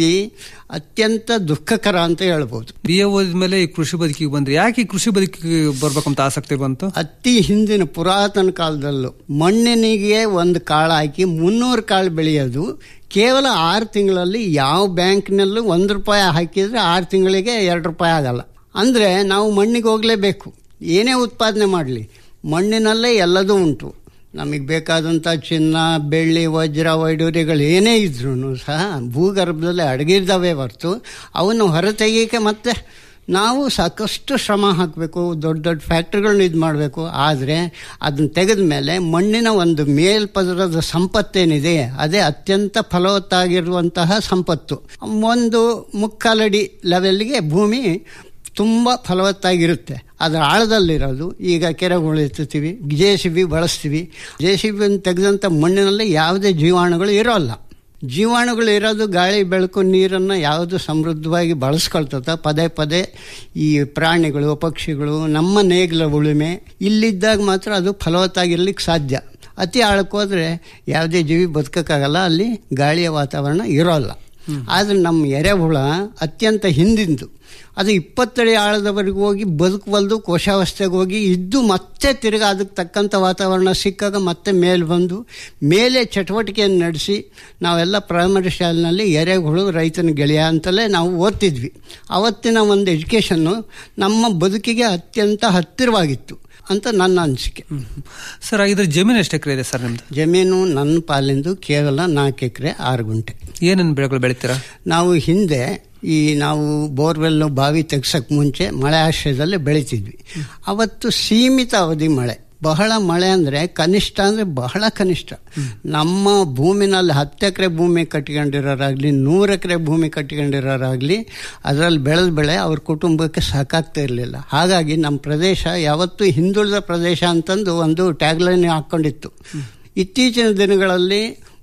ಅತ್ಯಂತ ದುಃಖಕರ ಅಂತ ಹೇಳ್ಬೋದು ಬಿ ಎ ಓದಿದ್ಮೇಲೆ ಈ ಕೃಷಿ ಬದುಕಿಗೆ ಬಂದ್ರಿ ಯಾಕೆ ಈ ಕೃಷಿ ಬದುಕಿಗೆ ಬರ್ಬೇಕಂತ ಆಸಕ್ತಿ ಬಂತು ಅತಿ ಹಿಂದಿನ ಪುರಾತನ ಕಾಲದಲ್ಲೂ ಮಣ್ಣಿನಿಗೆ ಒಂದು ಕಾಳು ಹಾಕಿ ಮುನ್ನೂರು ಕಾಳು ಬೆಳೆಯೋದು ಕೇವಲ ಆರು ತಿಂಗಳಲ್ಲಿ ಯಾವ ಬ್ಯಾಂಕ್ನಲ್ಲೂ ಒಂದು ರೂಪಾಯಿ ಹಾಕಿದರೆ ಆರು ತಿಂಗಳಿಗೆ ಎರಡು ರೂಪಾಯಿ ಆಗಲ್ಲ ಅಂದರೆ ನಾವು ಮಣ್ಣಿಗೆ ಹೋಗಲೇಬೇಕು ಏನೇ ಉತ್ಪಾದನೆ ಮಾಡಲಿ ಮಣ್ಣಿನಲ್ಲೇ ಎಲ್ಲದೂ ಉಂಟು ನಮಗೆ ಬೇಕಾದಂಥ ಚಿನ್ನ ಬೆಳ್ಳಿ ವಜ್ರ ವೈಡೂರ್ಯಗಳು ಏನೇ ಇದ್ರೂ ಸಹ ಭೂಗರ್ಭದಲ್ಲಿ ಅಡಗಿದ್ದಾವೆ ಹೊರತು ಅವನ್ನು ಹೊರತೆಗೆಯಕ್ಕೆ ಮತ್ತೆ ನಾವು ಸಾಕಷ್ಟು ಶ್ರಮ ಹಾಕಬೇಕು ದೊಡ್ಡ ದೊಡ್ಡ ಫ್ಯಾಕ್ಟ್ರಿಗಳನ್ನ ಇದು ಮಾಡಬೇಕು ಆದರೆ ಅದನ್ನ ತೆಗೆದ ಮೇಲೆ ಮಣ್ಣಿನ ಒಂದು ಮೇಲ್ಪದರದ ಸಂಪತ್ತೇನಿದೆ ಅದೇ ಅತ್ಯಂತ ಫಲವತ್ತಾಗಿರುವಂತಹ ಸಂಪತ್ತು ಒಂದು ಮುಕ್ಕಾಲಡಿ ಲೆವೆಲ್ಗೆ ಭೂಮಿ ತುಂಬ ಫಲವತ್ತಾಗಿರುತ್ತೆ ಅದರ ಆಳದಲ್ಲಿರೋದು ಈಗ ಕೆರೆಗಳು ಎತ್ತುತ್ತೀವಿ ಜೆ ಸಿ ಬಿ ಬಳಸ್ತೀವಿ ಜೆ ಸಿ ಬಿ ತೆಗೆದಂಥ ಮಣ್ಣಿನಲ್ಲಿ ಯಾವುದೇ ಜೀವಾಣುಗಳು ಇರೋಲ್ಲ ಜೀವಾಣುಗಳು ಇರೋದು ಗಾಳಿ ಬೆಳಕು ನೀರನ್ನು ಯಾವುದು ಸಮೃದ್ಧವಾಗಿ ಬಳಸ್ಕೊಳ್ತದ ಪದೇ ಪದೇ ಈ ಪ್ರಾಣಿಗಳು ಪಕ್ಷಿಗಳು ನಮ್ಮ ನೇಗಿಲ ಉಳುಮೆ ಇಲ್ಲಿದ್ದಾಗ ಮಾತ್ರ ಅದು ಫಲವತ್ತಾಗಿರ್ಲಿಕ್ಕೆ ಸಾಧ್ಯ ಅತಿ ಆಳಕ್ಕೆ ಹೋದರೆ ಯಾವುದೇ ಜೀವಿ ಬದುಕೋಕ್ಕಾಗಲ್ಲ ಅಲ್ಲಿ ಗಾಳಿಯ ವಾತಾವರಣ ಇರೋಲ್ಲ ಆದರೆ ನಮ್ಮ ಎರೆಹುಳ ಅತ್ಯಂತ ಹಿಂದಿಂದು ಅದು ಇಪ್ಪತ್ತಡಿ ಆಳದವರೆಗೂ ಹೋಗಿ ಬದುಕಬಲ್ದು ಕೋಶಾವಸ್ಥೆಗೆ ಹೋಗಿ ಇದ್ದು ಮತ್ತೆ ತಿರ್ಗಿ ಅದಕ್ಕೆ ತಕ್ಕಂಥ ವಾತಾವರಣ ಸಿಕ್ಕಾಗ ಮತ್ತೆ ಮೇಲೆ ಬಂದು ಮೇಲೆ ಚಟುವಟಿಕೆಯನ್ನು ನಡೆಸಿ ನಾವೆಲ್ಲ ಪ್ರೈಮರಿ ಶಾಲೆನಲ್ಲಿ ಎರೆಹುಳು ರೈತನ ಗೆಳೆಯ ಅಂತಲೇ ನಾವು ಓದ್ತಿದ್ವಿ ಅವತ್ತಿನ ಒಂದು ಎಜುಕೇಷನ್ನು ನಮ್ಮ ಬದುಕಿಗೆ ಅತ್ಯಂತ ಹತ್ತಿರವಾಗಿತ್ತು ಅಂತ ನನ್ನ ಅನಿಸಿಕೆ ಸರ್ ಹಾಗಿದ್ರೆ ಜಮೀನು ಎಷ್ಟು ಎಕರೆ ಇದೆ ಸರ್ ನಿಮ್ದು ಜಮೀನು ನನ್ನ ಪಾಲಿಂದು ಕೇವಲ ನಾಲ್ಕು ಎಕರೆ ಆರು ಗುಂಟೆ ಏನೇನು ಬೆಳೆಗಳು ಬೆಳಿತೀರಾ ನಾವು ಹಿಂದೆ ಈ ನಾವು ಬೋರ್ವೆಲ್ ಬಾವಿ ತೆಗ್ಸಕ್ಕೆ ಮುಂಚೆ ಮಳೆ ಆಶ್ರಯದಲ್ಲಿ ಬೆಳಿತಿದ್ವಿ ಅವತ್ತು ಸೀಮಿತ ಅವಧಿ ಮಳೆ ಬಹಳ ಮಳೆ ಅಂದರೆ ಕನಿಷ್ಠ ಅಂದರೆ ಬಹಳ ಕನಿಷ್ಠ ನಮ್ಮ ಭೂಮಿನಲ್ಲಿ ಹತ್ತು ಎಕರೆ ಭೂಮಿ ಕಟ್ಕೊಂಡಿರೋರಾಗಲಿ ನೂರು ಎಕರೆ ಭೂಮಿ ಕಟ್ಕೊಂಡಿರೋರಾಗಲಿ ಅದರಲ್ಲಿ ಬೆಳೆದ ಬೆಳೆ ಅವ್ರ ಕುಟುಂಬಕ್ಕೆ ಸಾಕಾಗ್ತಾ ಇರಲಿಲ್ಲ ಹಾಗಾಗಿ ನಮ್ಮ ಪ್ರದೇಶ ಯಾವತ್ತೂ ಹಿಂದುಳಿದ ಪ್ರದೇಶ ಅಂತಂದು ಒಂದು ಟ್ಯಾಗ್ಲೈನ್ ಹಾಕ್ಕೊಂಡಿತ್ತು ಇತ್ತೀಚಿನ ದಿನಗಳಲ್ಲಿ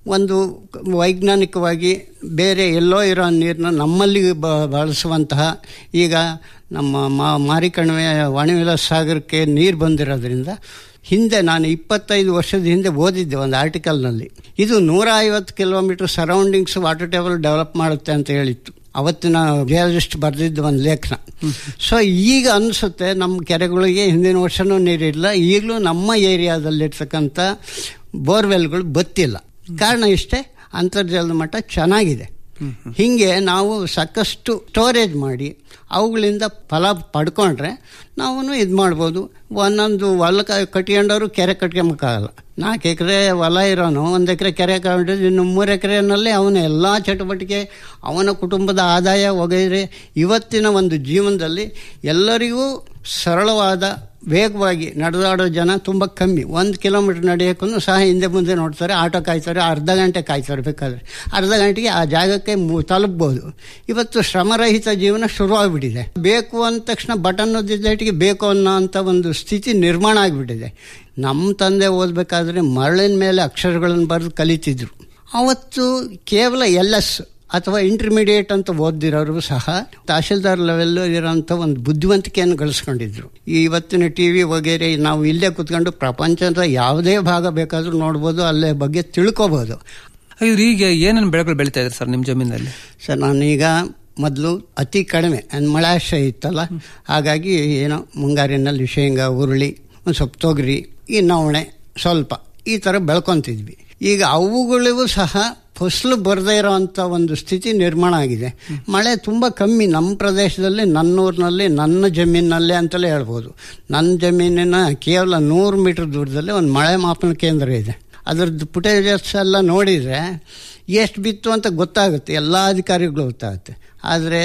ಒಂದು ವೈಜ್ಞಾನಿಕವಾಗಿ ಬೇರೆ ಎಲ್ಲೋ ಇರೋ ನೀರನ್ನ ನಮ್ಮಲ್ಲಿ ಬ ಬಳಸುವಂತಹ ಈಗ ನಮ್ಮ ಮಾ ಮಾರಿಕಣಿವೆ ವಾಣಿವಿಲಾಸ ಸಾಗರಕ್ಕೆ ನೀರು ಬಂದಿರೋದ್ರಿಂದ ಹಿಂದೆ ನಾನು ಇಪ್ಪತ್ತೈದು ವರ್ಷದ ಹಿಂದೆ ಓದಿದ್ದೆ ಒಂದು ಆರ್ಟಿಕಲ್ನಲ್ಲಿ ಇದು ನೂರ ಐವತ್ತು kilometre surroundings water table develop ಮಾಡುತ್ತೆ ಅಂತ ಹೇಳಿತ್ತು ಅವತ್ತಿನ ಜಿಯಾಲಜಿಸ್ಟ್ ಬರೆದಿದ್ದ ಒಂದು ಲೇಖನ ಸೊ ಈಗ ಅನಿಸುತ್ತೆ ನಮ್ಮ ಕೆರೆಗಳಿಗೆ ಹಿಂದಿನ ವರ್ಷನೂ ನೀರಿಲ್ಲ ಈಗಲೂ ನಮ್ಮ ಏರಿಯಾದಲ್ಲಿರ್ತಕ್ಕಂಥ ಬೋರ್ವೆಲ್ಗಳು ಬತ್ತಿಲ್ಲ ಕಾರಣ ಇಷ್ಟೇ ಅಂತರ್ಜಲದ ಮಟ್ಟ ಚೆನ್ನಾಗಿದೆ ಹೀಗೆ ನಾವು ಸಾಕಷ್ಟು ಸ್ಟೋರೇಜ್ ಮಾಡಿ ಅವುಗಳಿಂದ ಫಲ ಪಡ್ಕೊಂಡ್ರೆ ನಾವು ಇದು ಮಾಡ್ಬೋದು ಒಂದೊಂದು ಹೊಲ ಕಟ್ಕೊಂಡವರು ಕೆರೆ ಕಟ್ಕೊಂಬಕ್ಕಾಗಲ್ಲ ನಾಲ್ಕು ಎಕರೆ ಹೊಲ ಇರೋನು ಒಂದು ಎಕರೆ ಕೆರೆ ಕಂಡ್ರೆ ಇನ್ನು ಮೂರು ಎಕರೆನಲ್ಲಿ ಅವನ ಎಲ್ಲ ಚಟುವಟಿಕೆ ಅವನ ಕುಟುಂಬದ ಆದಾಯ ವಗೈರೆ ಇವತ್ತಿನ ಒಂದು ಜೀವನದಲ್ಲಿ ಎಲ್ಲರಿಗೂ ಸರಳವಾದ ವೇಗವಾಗಿ ನಡೆದಾಡೋ ಜನ ತುಂಬ ಕಮ್ಮಿ ಒಂದು ಕಿಲೋಮೀಟರ್ ನಡೆಯೋಕ್ಕೂ ಸಹ ಹಿಂದೆ ಮುಂದೆ ನೋಡ್ತಾರೆ ಆಟೋ ಕಾಯ್ತಾರೆ ಅರ್ಧ ಗಂಟೆ ಕಾಯ್ತಾರೆ ಬೇಕಾದ್ರೆ ಅರ್ಧ ಗಂಟೆಗೆ ಆ ಜಾಗಕ್ಕೆ ಮು ತಲುಪ್ಬೋದು ಇವತ್ತು ಶ್ರಮರಹಿತ ಜೀವನ ಶುರುವಾಗ್ಬಿಟ್ಟಿದೆ ಬೇಕು ಅಂದ ತಕ್ಷಣ ಬಟನ್ ಒದ್ದಿದ್ದಟ್ಟಿಗೆ ಬೇಕು ಅನ್ನೋ ಅಂಥ ಒಂದು ಸ್ಥಿತಿ ನಿರ್ಮಾಣ ಆಗಿಬಿಟ್ಟಿದೆ ನಮ್ಮ ತಂದೆ ಓದಬೇಕಾದ್ರೆ ಮರಳಿನ ಮೇಲೆ ಅಕ್ಷರಗಳನ್ನು ಬರೆದು ಕಲಿತಿದ್ರು ಅವತ್ತು ಕೇವಲ ಎಲ್ ಎಸ್ ಅಥವಾ ಇಂಟರ್ಮೀಡಿಯೇಟ್ ಅಂತ ಓದಿರೋರು ಸಹ ತಹಶೀಲ್ದಾರ್ ಲೆವೆಲ್ ಇರೋಂಥ ಒಂದು ಬುದ್ಧಿವಂತಿಕೆಯನ್ನು ಗಳಿಸ್ಕೊಂಡಿದ್ರು ಈ ಇವತ್ತಿನ ಟಿ ವಿ ವಗೇರೆ ನಾವು ಇಲ್ಲೇ ಕುತ್ಕೊಂಡು ಪ್ರಪಂಚದ ಯಾವುದೇ ಭಾಗ ಬೇಕಾದರೂ ನೋಡ್ಬೋದು ಅಲ್ಲೇ ಬಗ್ಗೆ ತಿಳ್ಕೊಬೋದು ಹಾಗಿದ್ರೆ ಈಗ ಏನೇನು ಬೆಳೆಗಳು ಬೆಳೀತಾ ಇದ್ದಾರೆ ಸರ್ ನಿಮ್ಮ ಜಮೀನಲ್ಲಿ ಸರ್ ನಾನೀಗ ಮೊದಲು ಅತಿ ಕಡಿಮೆ ಮಳೆ ಆಶ್ರಯ ಇತ್ತಲ್ಲ ಹಾಗಾಗಿ ಏನೋ ಮುಂಗಾರಿನಲ್ಲಿ ಶೇಂಗಾ ಹುರುಳಿ ಒಂದು ಸ್ವಲ್ಪ ತೊಗರಿ ಈ ನವಣೆ ಸ್ವಲ್ಪ ಈ ಥರ ಬೆಳ್ಕೊತಿದ್ವಿ ಈಗ ಅವುಗಳಿಗೂ ಸಹ ಫಸಲು ಬರದೇ ಇರೋವಂಥ ಒಂದು ಸ್ಥಿತಿ ನಿರ್ಮಾಣ ಆಗಿದೆ ಮಳೆ ತುಂಬ ಕಮ್ಮಿ ನಮ್ಮ ಪ್ರದೇಶದಲ್ಲಿ ನನ್ನೂರಿನಲ್ಲಿ ನನ್ನ ಜಮೀನಿನಲ್ಲೇ ಅಂತಲೇ ಹೇಳ್ಬೋದು ನನ್ನ ಜಮೀನಿನ ಕೇವಲ ನೂರು ಮೀಟರ್ ದೂರದಲ್ಲಿ ಒಂದು ಮಳೆ ಮಾಪನ ಕೇಂದ್ರ ಇದೆ ಅದರದ್ದು ಫುಟೇಜಸ್ ಎಲ್ಲ ನೋಡಿದರೆ ಎಷ್ಟು ಬಿತ್ತು ಅಂತ ಗೊತ್ತಾಗುತ್ತೆ ಎಲ್ಲ ಅಧಿಕಾರಿಗಳು ಗೊತ್ತಾಗುತ್ತೆ ಆದರೆ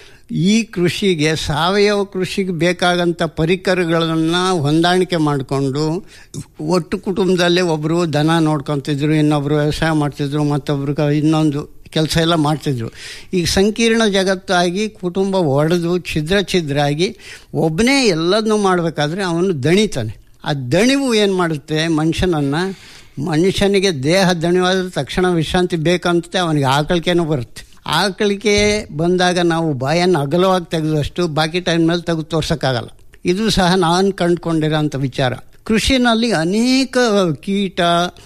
ಈ ಕೃಷಿಗೆ ಸಾವಯವ ಕೃಷಿಗೆ ಬೇಕಾಗಂಥ ಪರಿಕರಗಳನ್ನು ಹೊಂದಾಣಿಕೆ ಮಾಡಿಕೊಂಡು ಒಟ್ಟು ಕುಟುಂಬದಲ್ಲೇ ಒಬ್ಬರು ದನ ನೋಡ್ಕೊತಿದ್ರು ಇನ್ನೊಬ್ಬರು ವ್ಯವಸಾಯ ಮಾಡ್ತಿದ್ರು ಮತ್ತೊಬ್ರು ಇನ್ನೊಂದು ಕೆಲಸ ಎಲ್ಲ ಮಾಡ್ತಿದ್ರು ಈಗ ಸಂಕೀರ್ಣ ಜಗತ್ತಾಗಿ ಕುಟುಂಬ ಒಡೆದು ಛಿದ್ರ ಛಿದ್ರ ಆಗಿ ಒಬ್ಬನೇ ಎಲ್ಲದನ್ನೂ ಮಾಡಬೇಕಾದ್ರೆ ಅವನು ದಣಿತಾನೆ ಆ ದಣಿವು ಏನು ಮಾಡುತ್ತೆ ಮನುಷ್ಯನನ್ನು ಮನುಷ್ಯನಿಗೆ ದೇಹ ದಣಿವಾದ ತಕ್ಷಣ ವಿಶ್ರಾಂತಿ ಬೇಕಂತೆ ಅವನಿಗೆ ಆಕಳಿಕೆನೂ ಬರುತ್ತೆ ಆಕಳಿಕೆ ಬಂದಾಗ ನಾವು ಬಾಯನ್ನು ಅಗಲವಾಗಿ ತೆಗೆದಷ್ಟು ಬಾಕಿ ಟೈಮ್ನಲ್ಲಿ ತೆಗೆದು ತೋರ್ಸೋಕ್ಕಾಗಲ್ಲ ಇದು ಸಹ ನಾನು ಕಂಡುಕೊಂಡಿರೋಂಥ ವಿಚಾರ ಕೃಷಿನಲ್ಲಿ ಅನೇಕ ಕೀಟ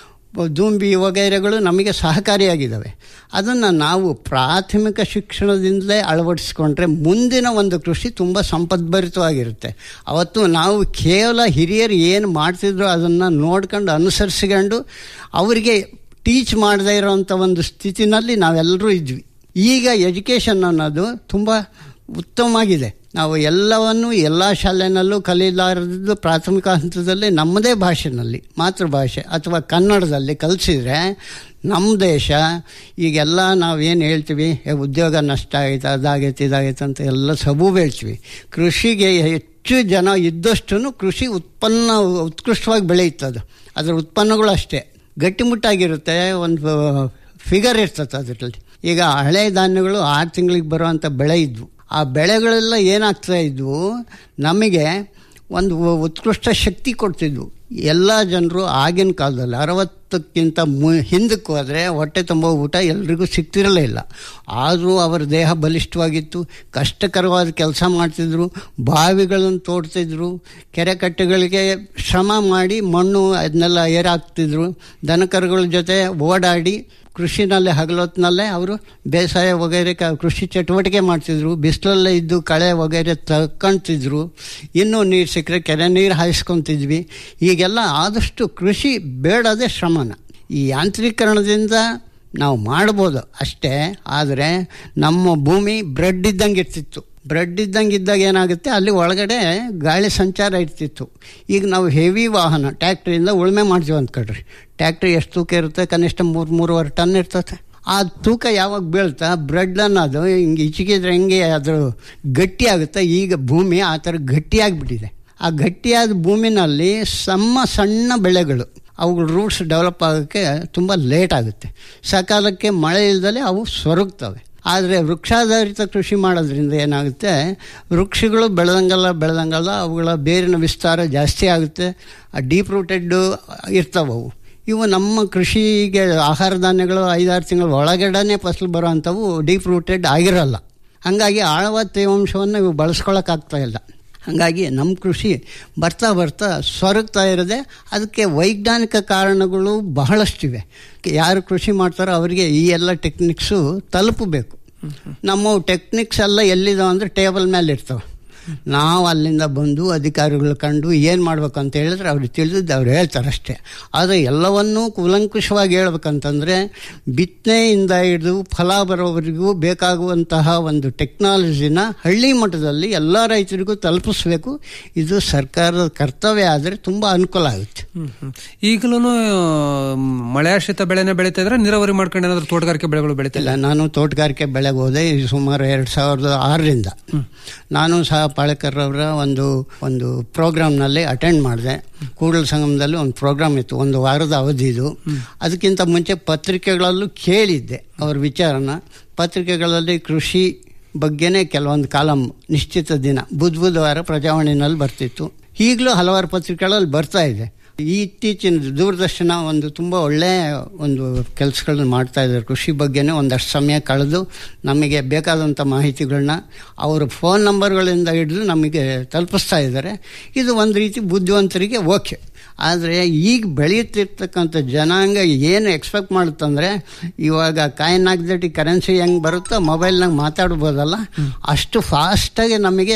ದುಂಬಿ ವಗೈರೆಗಳು ನಮಗೆ ಸಹಕಾರಿಯಾಗಿದ್ದಾವೆ ಅದನ್ನು ನಾವು ಪ್ರಾಥಮಿಕ ಶಿಕ್ಷಣದಿಂದಲೇ ಅಳವಡಿಸ್ಕೊಂಡ್ರೆ ಮುಂದಿನ ಒಂದು ಕೃಷಿ ತುಂಬ ಸಂಪದ್ಭರಿತವಾಗಿರುತ್ತೆ ಅವತ್ತು ನಾವು ಕೇವಲ ಹಿರಿಯರು ಏನು ಮಾಡ್ತಿದ್ರು ಅದನ್ನು ನೋಡ್ಕೊಂಡು ಅನುಸರಿಸ್ಕೊಂಡು ಅವರಿಗೆ ಟೀಚ್ ಮಾಡದೇ ಇರೋವಂಥ ಒಂದು ಸ್ಥಿತಿನಲ್ಲಿ ನಾವೆಲ್ಲರೂ ಇದ್ವಿ ಈಗ ಎಜುಕೇಷನ್ ಅನ್ನೋದು ತುಂಬ ಉತ್ತಮವಾಗಿದೆ ನಾವು ಎಲ್ಲವನ್ನು ಎಲ್ಲ ಶಾಲೆನಲ್ಲೂ ಕಲೀಲಾರದ್ದು ಪ್ರಾಥಮಿಕ ಹಂತದಲ್ಲಿ ನಮ್ಮದೇ ಭಾಷೆನಲ್ಲಿ ಮಾತೃಭಾಷೆ ಅಥವಾ ಕನ್ನಡದಲ್ಲಿ ಕಲಿಸಿದ್ರೆ ನಮ್ಮ ದೇಶ ಈಗೆಲ್ಲ ನಾವೇನು ಹೇಳ್ತೀವಿ ಉದ್ಯೋಗ ನಷ್ಟ ಆಗೈತೆ ಅದಾಗೈತೆ ಇದಾಗೈತೆ ಅಂತ ಎಲ್ಲ ಸಬೂಬು ಹೇಳ್ತೀವಿ ಕೃಷಿಗೆ ಹೆಚ್ಚು ಜನ ಇದ್ದಷ್ಟು ಕೃಷಿ ಉತ್ಪನ್ನ ಉತ್ಕೃಷ್ಟವಾಗಿ ಬೆಳೆಯುತ್ತದು ಅದರ ಉತ್ಪನ್ನಗಳು ಅಷ್ಟೇ ಗಟ್ಟಿಮುಟ್ಟಾಗಿರುತ್ತೆ ಒಂದು ಫಿಗರ್ ಇರ್ತದೆ ಅದರಲ್ಲಿ ಈಗ ಹಳೆ ಧಾನ್ಯಗಳು ಆರು ತಿಂಗಳಿಗೆ ಬರುವಂಥ ಬೆಳೆ ಇದ್ವು ಆ ಬೆಳೆಗಳೆಲ್ಲ ಏನಾಗ್ತಾ ಇದ್ವು ನಮಗೆ ಒಂದು ಉತ್ಕೃಷ್ಟ ಶಕ್ತಿ ಕೊಡ್ತಿದ್ವು ಎಲ್ಲ ಜನರು ಆಗಿನ ಕಾಲದಲ್ಲಿ ಅರವತ್ತಕ್ಕಿಂತ ಮು ಹಿಂದಕ್ಕೆ ಹೋದರೆ ಹೊಟ್ಟೆ ತುಂಬ ಊಟ ಎಲ್ರಿಗೂ ಸಿಗ್ತಿರಲೇ ಇಲ್ಲ ಆದರೂ ಅವರ ದೇಹ ಬಲಿಷ್ಠವಾಗಿತ್ತು ಕಷ್ಟಕರವಾದ ಕೆಲಸ ಮಾಡ್ತಿದ್ರು ಬಾವಿಗಳನ್ನು ತೋಡ್ತಿದ್ರು ಕೆರೆ ಕಟ್ಟೆಗಳಿಗೆ ಶ್ರಮ ಮಾಡಿ ಮಣ್ಣು ಅದನ್ನೆಲ್ಲ ಏರಾಕ್ತಿದ್ರು ದನಕರುಗಳ ಜೊತೆ ಓಡಾಡಿ ಕೃಷಿನಲ್ಲೇ ಹಗಲೊತ್ತಿನಲ್ಲೇ ಅವರು ಬೇಸಾಯ ವಗೈರೆ ಕ ಕೃಷಿ ಚಟುವಟಿಕೆ ಮಾಡ್ತಿದ್ರು ಬಿಸಿಲಲ್ಲೇ ಇದ್ದು ಕಳೆ ವಗೈರೆ ತಕ್ಕೊಳ್ತಿದ್ರು ಇನ್ನೂ ನೀರು ಸಿಕ್ಕರೆ ಕೆರೆ ನೀರು ಹಾಯಿಸ್ಕೊತಿದ್ವಿ ಈಗೆಲ್ಲ ಆದಷ್ಟು ಕೃಷಿ ಬೇಡದೇ ಶ್ರಮನ ಈ ಯಾಂತ್ರೀಕರಣದಿಂದ ನಾವು ಮಾಡ್ಬೋದು ಅಷ್ಟೇ ಆದರೆ ನಮ್ಮ ಭೂಮಿ ಬ್ರೆಡ್ ಇದ್ದಂಗೆ ಇರ್ತಿತ್ತು ಬ್ರೆಡ್ ಇದ್ದಂಗೆ ಇದ್ದಾಗ ಏನಾಗುತ್ತೆ ಅಲ್ಲಿ ಒಳಗಡೆ ಗಾಳಿ ಸಂಚಾರ ಇರ್ತಿತ್ತು ಈಗ ನಾವು ಹೆವಿ ವಾಹನ ಟ್ಯಾಕ್ಟ್ರಿಯಿಂದ ಉಳುಮೆ ಮಾಡ್ತೀವಿ ಅಂದ್ಕೊಳ್ರಿ ಟ್ಯಾಕ್ಟ್ರಿ ಎಷ್ಟು ತೂಕ ಇರುತ್ತೆ ಕನಿಷ್ಠ ಮೂರು ಮೂರುವರೆ ಟನ್ ಇರ್ತದೆ ಆ ತೂಕ ಯಾವಾಗ ಬೀಳ್ತಾ ಬ್ರೆಡ್ ಅನ್ನೋದು ಹಿಂಗೆ ಇಚಿಕಿದ್ರೆ ಹೆಂಗೆ ಅದು ಗಟ್ಟಿ ಆಗುತ್ತೆ ಈಗ ಭೂಮಿ ಆ ಥರ ಗಟ್ಟಿಯಾಗಿಬಿಟ್ಟಿದೆ ಆ ಗಟ್ಟಿಯಾದ ಭೂಮಿನಲ್ಲಿ ಸಣ್ಣ ಸಣ್ಣ ಬೆಳೆಗಳು ಅವುಗಳ ರೂಟ್ಸ್ ಡೆವಲಪ್ ಆಗೋಕ್ಕೆ ತುಂಬ ಲೇಟ್ ಆಗುತ್ತೆ ಸಕಾಲಕ್ಕೆ ಮಳೆ ಇಲ್ದಲೆ ಅವು ಸೊರಗ್ತವೆ ಆದರೆ ವೃಕ್ಷಾಧಾರಿತ ಕೃಷಿ ಮಾಡೋದ್ರಿಂದ ಏನಾಗುತ್ತೆ ವೃಕ್ಷಗಳು ಬೆಳೆದಂಗಲ್ಲ ಬೆಳೆದಂಗಲ್ಲ ಅವುಗಳ ಬೇರಿನ ವಿಸ್ತಾರ ಜಾಸ್ತಿ ಆಗುತ್ತೆ ಡೀಪ್ ರೂಟೆಡ್ ಇರ್ತವೆ ಅವು ಇವು ನಮ್ಮ ಕೃಷಿಗೆ ಆಹಾರ ಧಾನ್ಯಗಳು ಐದಾರು ತಿಂಗಳ ಒಳಗಡೆನೆ ಫಸಲು ಬರುವಂಥವು ಡೀಪ್ ರೂಟೆಡ್ ಆಗಿರಲ್ಲ ಹಾಗಾಗಿ ಆಳವಾದ ತೇವಾಂಶವನ್ನು ಇವು ಬಳಸ್ಕೊಳಕ್ಕಾಗ್ತಾ ಇಲ್ಲ ಹಾಗಾಗಿ ನಮ್ಮ ಕೃಷಿ ಬರ್ತಾ ಬರ್ತಾ ಸೊರಗ್ತಾ ಇರದೆ ಅದಕ್ಕೆ ವೈಜ್ಞಾನಿಕ ಕಾರಣಗಳು ಬಹಳಷ್ಟಿವೆ ಯಾರು ಕೃಷಿ ಮಾಡ್ತಾರೋ ಅವರಿಗೆ ಈ ಎಲ್ಲ ಟೆಕ್ನಿಕ್ಸು ತಲುಪಬೇಕು ನಮ್ಮ ಟೆಕ್ನಿಕ್ಸ್ ಎಲ್ಲ ಎಲ್ಲಿದಾವೆ ಅಂದರೆ ಟೇಬಲ್ ಮೇಲೆ ಇರ್ತವೆ ನಾವು ಅಲ್ಲಿಂದ ಬಂದು ಅಧಿಕಾರಿಗಳು ಕಂಡು ಏನು ಮಾಡ್ಬೇಕು ಅಂತ ಹೇಳಿದ್ರೆ ಅವ್ರಿಗೆ ತಿಳಿದಿದ್ದು ಅವ್ರು ಹೇಳ್ತಾರೆ ಅಷ್ಟೇ ಆದರೆ ಎಲ್ಲವನ್ನೂ ಕೂಲಂಕುಷವಾಗಿ ಹೇಳ್ಬೇಕಂತಂದರೆ ಬಿತ್ತನೆಯಿಂದ ಹಿಡಿದು ಫಲ ಬರೋವರೆಗೂ ಬೇಕಾಗುವಂತಹ ಒಂದು ಟೆಕ್ನಾಲಜಿನ ಹಳ್ಳಿ ಮಟ್ಟದಲ್ಲಿ ಎಲ್ಲ ರೈತರಿಗೂ ತಲುಪಿಸ್ಬೇಕು ಇದು ಸರ್ಕಾರದ ಕರ್ತವ್ಯ ಆದರೆ ತುಂಬ ಅನುಕೂಲ ಆಗುತ್ತೆ ಈಗಲೂ ಮಳೆಯಾಶ್ರಿತ ಬೆಳೆನೇ ಬೆಳೀತಾ ಇದ್ರೆ ನೀರಾವರಿ ಮಾಡ್ಕೊಂಡು ಏನಾದ್ರು ತೋಟಗಾರಿಕೆ ಬೆಳೆಗಳು ಬೆಳೀತಾ ಇಲ್ಲ ನಾನು ತೋಟಗಾರಿಕೆ ಬೆಳೆಗೆ ಹೋದೆ ಇದು ಸುಮಾರು ಎರಡು ಸಾವಿರದ ಆರರಿಂದ ನಾನು ಸಹ ಪಾಳಕರ್ ಅವರ ಒಂದು ಒಂದು ಪ್ರೋಗ್ರಾಮ್ನಲ್ಲಿ ಅಟೆಂಡ್ ಮಾಡಿದೆ ಕೂಡಲ ಸಂಗಮದಲ್ಲಿ ಒಂದು ಪ್ರೋಗ್ರಾಮ್ ಇತ್ತು ಒಂದು ವಾರದ ಅವಧಿ ಇದು ಅದಕ್ಕಿಂತ ಮುಂಚೆ ಪತ್ರಿಕೆಗಳಲ್ಲೂ ಕೇಳಿದ್ದೆ ಅವ್ರ ವಿಚಾರನ ಪತ್ರಿಕೆಗಳಲ್ಲಿ ಕೃಷಿ ಬಗ್ಗೆನೇ ಕೆಲವೊಂದು ಕಾಲಮ್ ನಿಶ್ಚಿತ ದಿನ ಬುಧ ಬುಧವಾರ ಪ್ರಜಾವಾಣಿನಲ್ಲಿ ಬರ್ತಿತ್ತು ಈಗಲೂ ಹಲವಾರು ಪತ್ರಿಕೆಗಳಲ್ಲಿ ಬರ್ತಾ ಇದೆ ಈ ಇತ್ತೀಚಿನ ದೂರದರ್ಶನ ಒಂದು ತುಂಬ ಒಳ್ಳೆಯ ಒಂದು ಕೆಲಸಗಳನ್ನ ಮಾಡ್ತಾ ಇದ್ದಾರೆ ಕೃಷಿ ಬಗ್ಗೆನೇ ಒಂದಷ್ಟು ಸಮಯ ಕಳೆದು ನಮಗೆ ಬೇಕಾದಂಥ ಮಾಹಿತಿಗಳನ್ನ ಅವರ ಫೋನ್ ನಂಬರ್ಗಳಿಂದ ಹಿಡಿದು ನಮಗೆ ತಲುಪಿಸ್ತಾ ಇದ್ದಾರೆ ಇದು ಒಂದು ರೀತಿ ಬುದ್ಧಿವಂತರಿಗೆ ಓಕೆ ಆದರೆ ಈಗ ಬೆಳೆಯುತ್ತಿರ್ತಕ್ಕಂಥ ಜನಾಂಗ ಏನು ಎಕ್ಸ್ಪೆಕ್ಟ್ ಮಾಡುತ್ತಂದರೆ ಇವಾಗ ಕಾಯಿನ್ ಹಾಕ್ದಟಿ ಕರೆನ್ಸಿ ಹೆಂಗೆ ಬರುತ್ತೋ ಮೊಬೈಲ್ನಾಗ ಮಾತಾಡ್ಬೋದಲ್ಲ ಅಷ್ಟು ಫಾಸ್ಟಾಗಿ ನಮಗೆ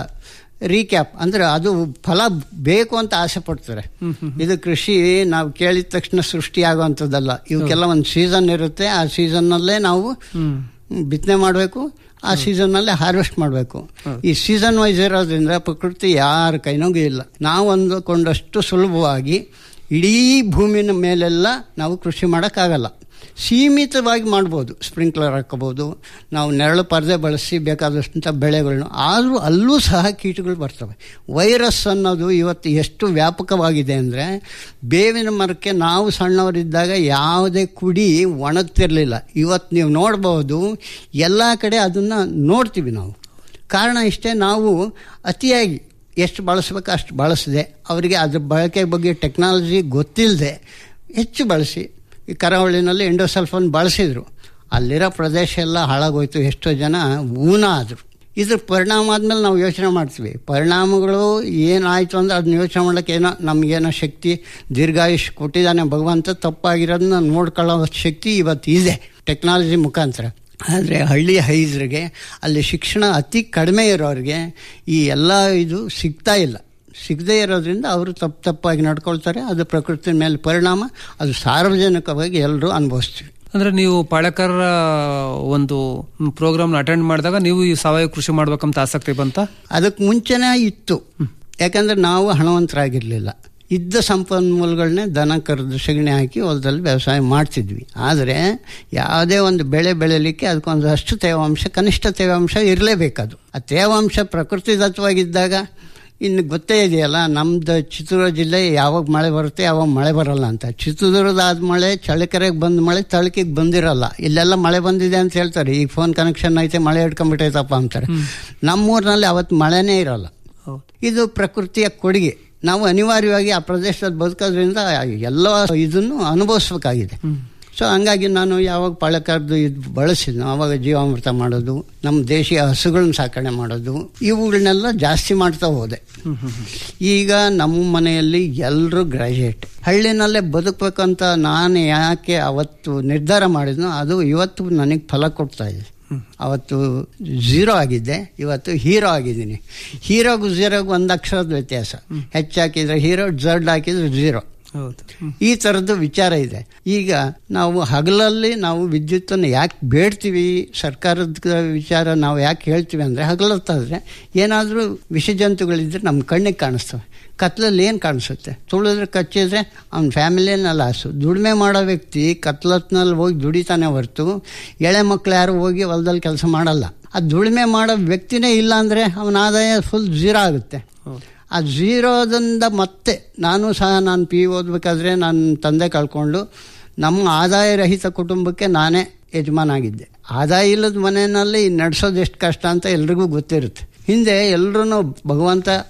ರೀಕ್ಯಾಪ್ ಅಂದರೆ ಅದು ಫಲ ಬೇಕು ಅಂತ ಆಸೆ ಪಡ್ತಾರೆ ಇದು ಕೃಷಿ ನಾವು ಕೇಳಿದ ತಕ್ಷಣ ಸೃಷ್ಟಿಯಾಗುವಂಥದ್ದಲ್ಲ ಇವಕ್ಕೆಲ್ಲ ಒಂದು ಸೀಸನ್ ಇರುತ್ತೆ ಆ ಸೀಸನ್ನಲ್ಲೇ ನಾವು ಬಿತ್ತನೆ ಮಾಡಬೇಕು ಆ ಸೀಸನ್ನಲ್ಲೇ ಹಾರ್ವೆಸ್ಟ್ ಮಾಡಬೇಕು ಈ ಸೀಸನ್ ವೈಸ್ ಇರೋದ್ರಿಂದ ಪ್ರಕೃತಿ ಯಾರ ಕೈನೋಗೂ ಇಲ್ಲ ನಾವು ಅಂದುಕೊಂಡಷ್ಟು ಸುಲಭವಾಗಿ ಇಡೀ ಭೂಮಿನ ಮೇಲೆಲ್ಲ ನಾವು ಕೃಷಿ ಮಾಡೋಕ್ಕಾಗಲ್ಲ ಸೀಮಿತವಾಗಿ ಮಾಡ್ಬೋದು ಸ್ಪ್ರಿಂಕ್ಲರ್ ಹಾಕೋಬೋದು ನಾವು ನೆರಳು ಪರದೆ ಬಳಸಿ ಬೇಕಾದಷ್ಟಂಥ ಬೆಳೆಗಳನ್ನ ಆದರೂ ಅಲ್ಲೂ ಸಹ ಕೀಟಗಳು ಬರ್ತವೆ ವೈರಸ್ ಅನ್ನೋದು ಇವತ್ತು ಎಷ್ಟು ವ್ಯಾಪಕವಾಗಿದೆ ಅಂದರೆ ಬೇವಿನ ಮರಕ್ಕೆ ನಾವು ಸಣ್ಣವರಿದ್ದಾಗ ಯಾವುದೇ ಕುಡಿ ಒಣಗ್ತಿರಲಿಲ್ಲ ಇವತ್ತು ನೀವು ನೋಡ್ಬೋದು ಎಲ್ಲ ಕಡೆ ಅದನ್ನು ನೋಡ್ತೀವಿ ನಾವು ಕಾರಣ ಇಷ್ಟೇ ನಾವು ಅತಿಯಾಗಿ ಎಷ್ಟು ಬಳಸಬೇಕು ಅಷ್ಟು ಬಳಸಿದೆ ಅವರಿಗೆ ಅದ್ರ ಬಳಕೆ ಬಗ್ಗೆ ಟೆಕ್ನಾಲಜಿ ಗೊತ್ತಿಲ್ಲದೆ ಹೆಚ್ಚು ಬಳಸಿ ಈ ಕರಾವಳಿನಲ್ಲಿ ಎಂಡೋಸಲ್ಫೋನ್ ಬಳಸಿದರು ಅಲ್ಲಿರೋ ಪ್ರದೇಶ ಎಲ್ಲ ಹಾಳಾಗೋಯ್ತು ಎಷ್ಟೋ ಜನ ಊನ ಆದರು ಇದ್ರ ಪರಿಣಾಮ ಆದಮೇಲೆ ನಾವು ಯೋಚನೆ ಮಾಡ್ತೀವಿ ಪರಿಣಾಮಗಳು ಏನಾಯಿತು ಅಂದರೆ ಅದನ್ನ ಯೋಚನೆ ಮಾಡೋಕ್ಕೆ ಏನೋ ನಮಗೇನೋ ಶಕ್ತಿ ದೀರ್ಘಾಯುಷ್ ಕೊಟ್ಟಿದ್ದಾನೆ ಭಗವಂತ ತಪ್ಪಾಗಿರೋದನ್ನ ನೋಡ್ಕೊಳ್ಳೋ ಶಕ್ತಿ ಇವತ್ತು ಇದೆ ಟೆಕ್ನಾಲಜಿ ಮುಖಾಂತರ ಆದರೆ ಹಳ್ಳಿ ಹೈದ್ರಿಗೆ ಅಲ್ಲಿ ಶಿಕ್ಷಣ ಅತಿ ಕಡಿಮೆ ಇರೋರಿಗೆ ಈ ಎಲ್ಲ ಇದು ಸಿಗ್ತಾ ಇಲ್ಲ ಸಿಗದೇ ಇರೋದ್ರಿಂದ ಅವರು ತಪ್ಪು ತಪ್ಪಾಗಿ ನಡ್ಕೊಳ್ತಾರೆ ಅದು ಪ್ರಕೃತಿ ಮೇಲೆ ಪರಿಣಾಮ ಅದು ಸಾರ್ವಜನಿಕವಾಗಿ ಎಲ್ಲರೂ ಅನುಭವಿಸ್ತೀವಿ ಅಂದ್ರೆ ನೀವು ಪಾಳಕರ ಒಂದು ಪ್ರೋಗ್ರಾಮ್ ಅಟೆಂಡ್ ಮಾಡಿದಾಗ ನೀವು ಈ ಸಾವಯವ ಕೃಷಿ ಮಾಡ್ಬೇಕಂತ ಆಸಕ್ತಿ ಬಂತ ಅದಕ್ಕೆ ಮುಂಚೆನೇ ಇತ್ತು ಯಾಕಂದ್ರೆ ನಾವು ಹಣವಂತರಾಗಿರಲಿಲ್ಲ ಇದ್ದ ಸಂಪನ್ಮೂಲಗಳನ್ನೇ ದನ ಕರೆದು ಸಗಣಿ ಹಾಕಿ ಹೊಲದಲ್ಲಿ ವ್ಯವಸಾಯ ಮಾಡ್ತಿದ್ವಿ ಆದರೆ ಯಾವುದೇ ಒಂದು ಬೆಳೆ ಬೆಳೆಯಲಿಕ್ಕೆ ಅದಕ್ಕೊಂದಷ್ಟು ತೇವಾಂಶ ಕನಿಷ್ಠ ತೇವಾಂಶ ಇರಲೇಬೇಕದು ಆ ತೇವಾಂಶ ಪ್ರಕೃತಿದತ್ತವಾಗಿದ್ದಾಗ ಇನ್ನು ಗೊತ್ತೇ ಇದೆಯಲ್ಲ ನಮ್ದು ಚಿತ್ರದುರ್ಗ ಜಿಲ್ಲೆ ಯಾವಾಗ ಮಳೆ ಬರುತ್ತೆ ಯಾವಾಗ ಮಳೆ ಬರಲ್ಲ ಅಂತ ಚಿತ್ರದುರ್ಗದಾದ ಮಳೆ ಚಳ್ಳಕೆರೆಗೆ ಬಂದ ಮಳೆ ತಳಕಿಗೆ ಬಂದಿರಲ್ಲ ಇಲ್ಲೆಲ್ಲ ಮಳೆ ಬಂದಿದೆ ಅಂತ ಹೇಳ್ತಾರೆ ಈಗ ಫೋನ್ ಕನೆಕ್ಷನ್ ಐತೆ ಮಳೆ ಹಿಡ್ಕೊಂಡ್ಬಿಟ್ಟೈತಪ್ಪ ಅಂತಾರೆ ನಮ್ಮೂರಿನಲ್ಲಿ ಅವತ್ತು ಮಳೆನೇ ಇರಲ್ಲ ಇದು ಪ್ರಕೃತಿಯ ಕೊಡುಗೆ ನಾವು ಅನಿವಾರ್ಯವಾಗಿ ಆ ಪ್ರದೇಶದಲ್ಲಿ ಬದುಕೋದ್ರಿಂದ ಎಲ್ಲ ಇದನ್ನು ಅನುಭವಿಸ್ಬೇಕಾಗಿದೆ ಸೊ ಹಂಗಾಗಿ ನಾನು ಯಾವಾಗ ಪಳಕರ್ದು ಇದು ಬಳಸಿದ್ನೋ ಆವಾಗ ಜೀವಾಮೃತ ಮಾಡೋದು ನಮ್ಮ ದೇಶೀಯ ಹಸುಗಳನ್ನ ಸಾಕಣೆ ಮಾಡೋದು ಇವುಗಳನ್ನೆಲ್ಲ ಜಾಸ್ತಿ ಮಾಡ್ತಾ ಹೋದೆ ಈಗ ನಮ್ಮ ಮನೆಯಲ್ಲಿ ಎಲ್ಲರೂ ಗ್ರಾಜುಯೇಟ್ ಹಳ್ಳಿನಲ್ಲೇ ಬದುಕಬೇಕಂತ ನಾನು ಯಾಕೆ ಅವತ್ತು ನಿರ್ಧಾರ ಮಾಡಿದ್ನೋ ಅದು ಇವತ್ತು ನನಗೆ ಫಲ ಕೊಡ್ತಾ ಇದೆ ಅವತ್ತು ಝೀರೋ ಆಗಿದ್ದೆ ಇವತ್ತು ಹೀರೋ ಆಗಿದ್ದೀನಿ ಹೀರೋಗೂ ಝೀರೋಗೂ ಒಂದು ಅಕ್ಷರದ ವ್ಯತ್ಯಾಸ ಹೆಚ್ಚು ಹಾಕಿದ್ರೆ ಹೀರೋ ಜಡ್ ಹಾಕಿದ್ರೆ ಝೀರೋ ಈ ಥರದ್ದು ವಿಚಾರ ಇದೆ ಈಗ ನಾವು ಹಗಲಲ್ಲಿ ನಾವು ವಿದ್ಯುತ್ತನ್ನು ಯಾಕೆ ಬೇಡ್ತೀವಿ ಸರ್ಕಾರದ ವಿಚಾರ ನಾವು ಯಾಕೆ ಹೇಳ್ತೀವಿ ಅಂದರೆ ಹಗಲತ್ತಾದರೆ ಏನಾದರೂ ವಿಷಜಂತುಗಳಿದ್ರೆ ನಮ್ಮ ಕಣ್ಣಿಗೆ ಕಾಣಿಸ್ತವೆ ಕತ್ಲಲ್ಲಿ ಏನು ಕಾಣಿಸುತ್ತೆ ತುಳಿದ್ರೆ ಕಚ್ಚಿದ್ರೆ ಅವ್ನ ಫ್ಯಾಮಿಲಿಯನ್ನ ಲಾಸು ದುಡಿಮೆ ಮಾಡೋ ವ್ಯಕ್ತಿ ಕತ್ಲತ್ನಲ್ಲಿ ಹೋಗಿ ದುಡಿತಾನೆ ಹೊರತು ಎಳೆ ಮಕ್ಳು ಯಾರು ಹೋಗಿ ಹೊಲದಲ್ಲಿ ಕೆಲಸ ಮಾಡಲ್ಲ ಆ ದುಡಿಮೆ ಮಾಡೋ ವ್ಯಕ್ತಿನೇ ಇಲ್ಲ ಅಂದರೆ ಅವನ ಆದಾಯ ಫುಲ್ ಝೀರೋ ಆಗುತ್ತೆ ಆ ಝೀರೋದಿಂದ ಮತ್ತೆ ನಾನು ಸಹ ನಾನು ಪಿ ಓದಬೇಕಾದ್ರೆ ನನ್ನ ತಂದೆ ಕಳ್ಕೊಂಡು ನಮ್ಮ ಆದಾಯ ರಹಿತ ಕುಟುಂಬಕ್ಕೆ ನಾನೇ ಯಜಮಾನ ಆಗಿದ್ದೆ ಆದಾಯ ಇಲ್ಲದ ಮನೆಯಲ್ಲಿ ನಡೆಸೋದು ಎಷ್ಟು ಕಷ್ಟ ಅಂತ ಎಲ್ರಿಗೂ ಗೊತ್ತಿರುತ್ತೆ ಹಿಂದೆ ಎಲ್ಲರೂ ಭಗವಂತ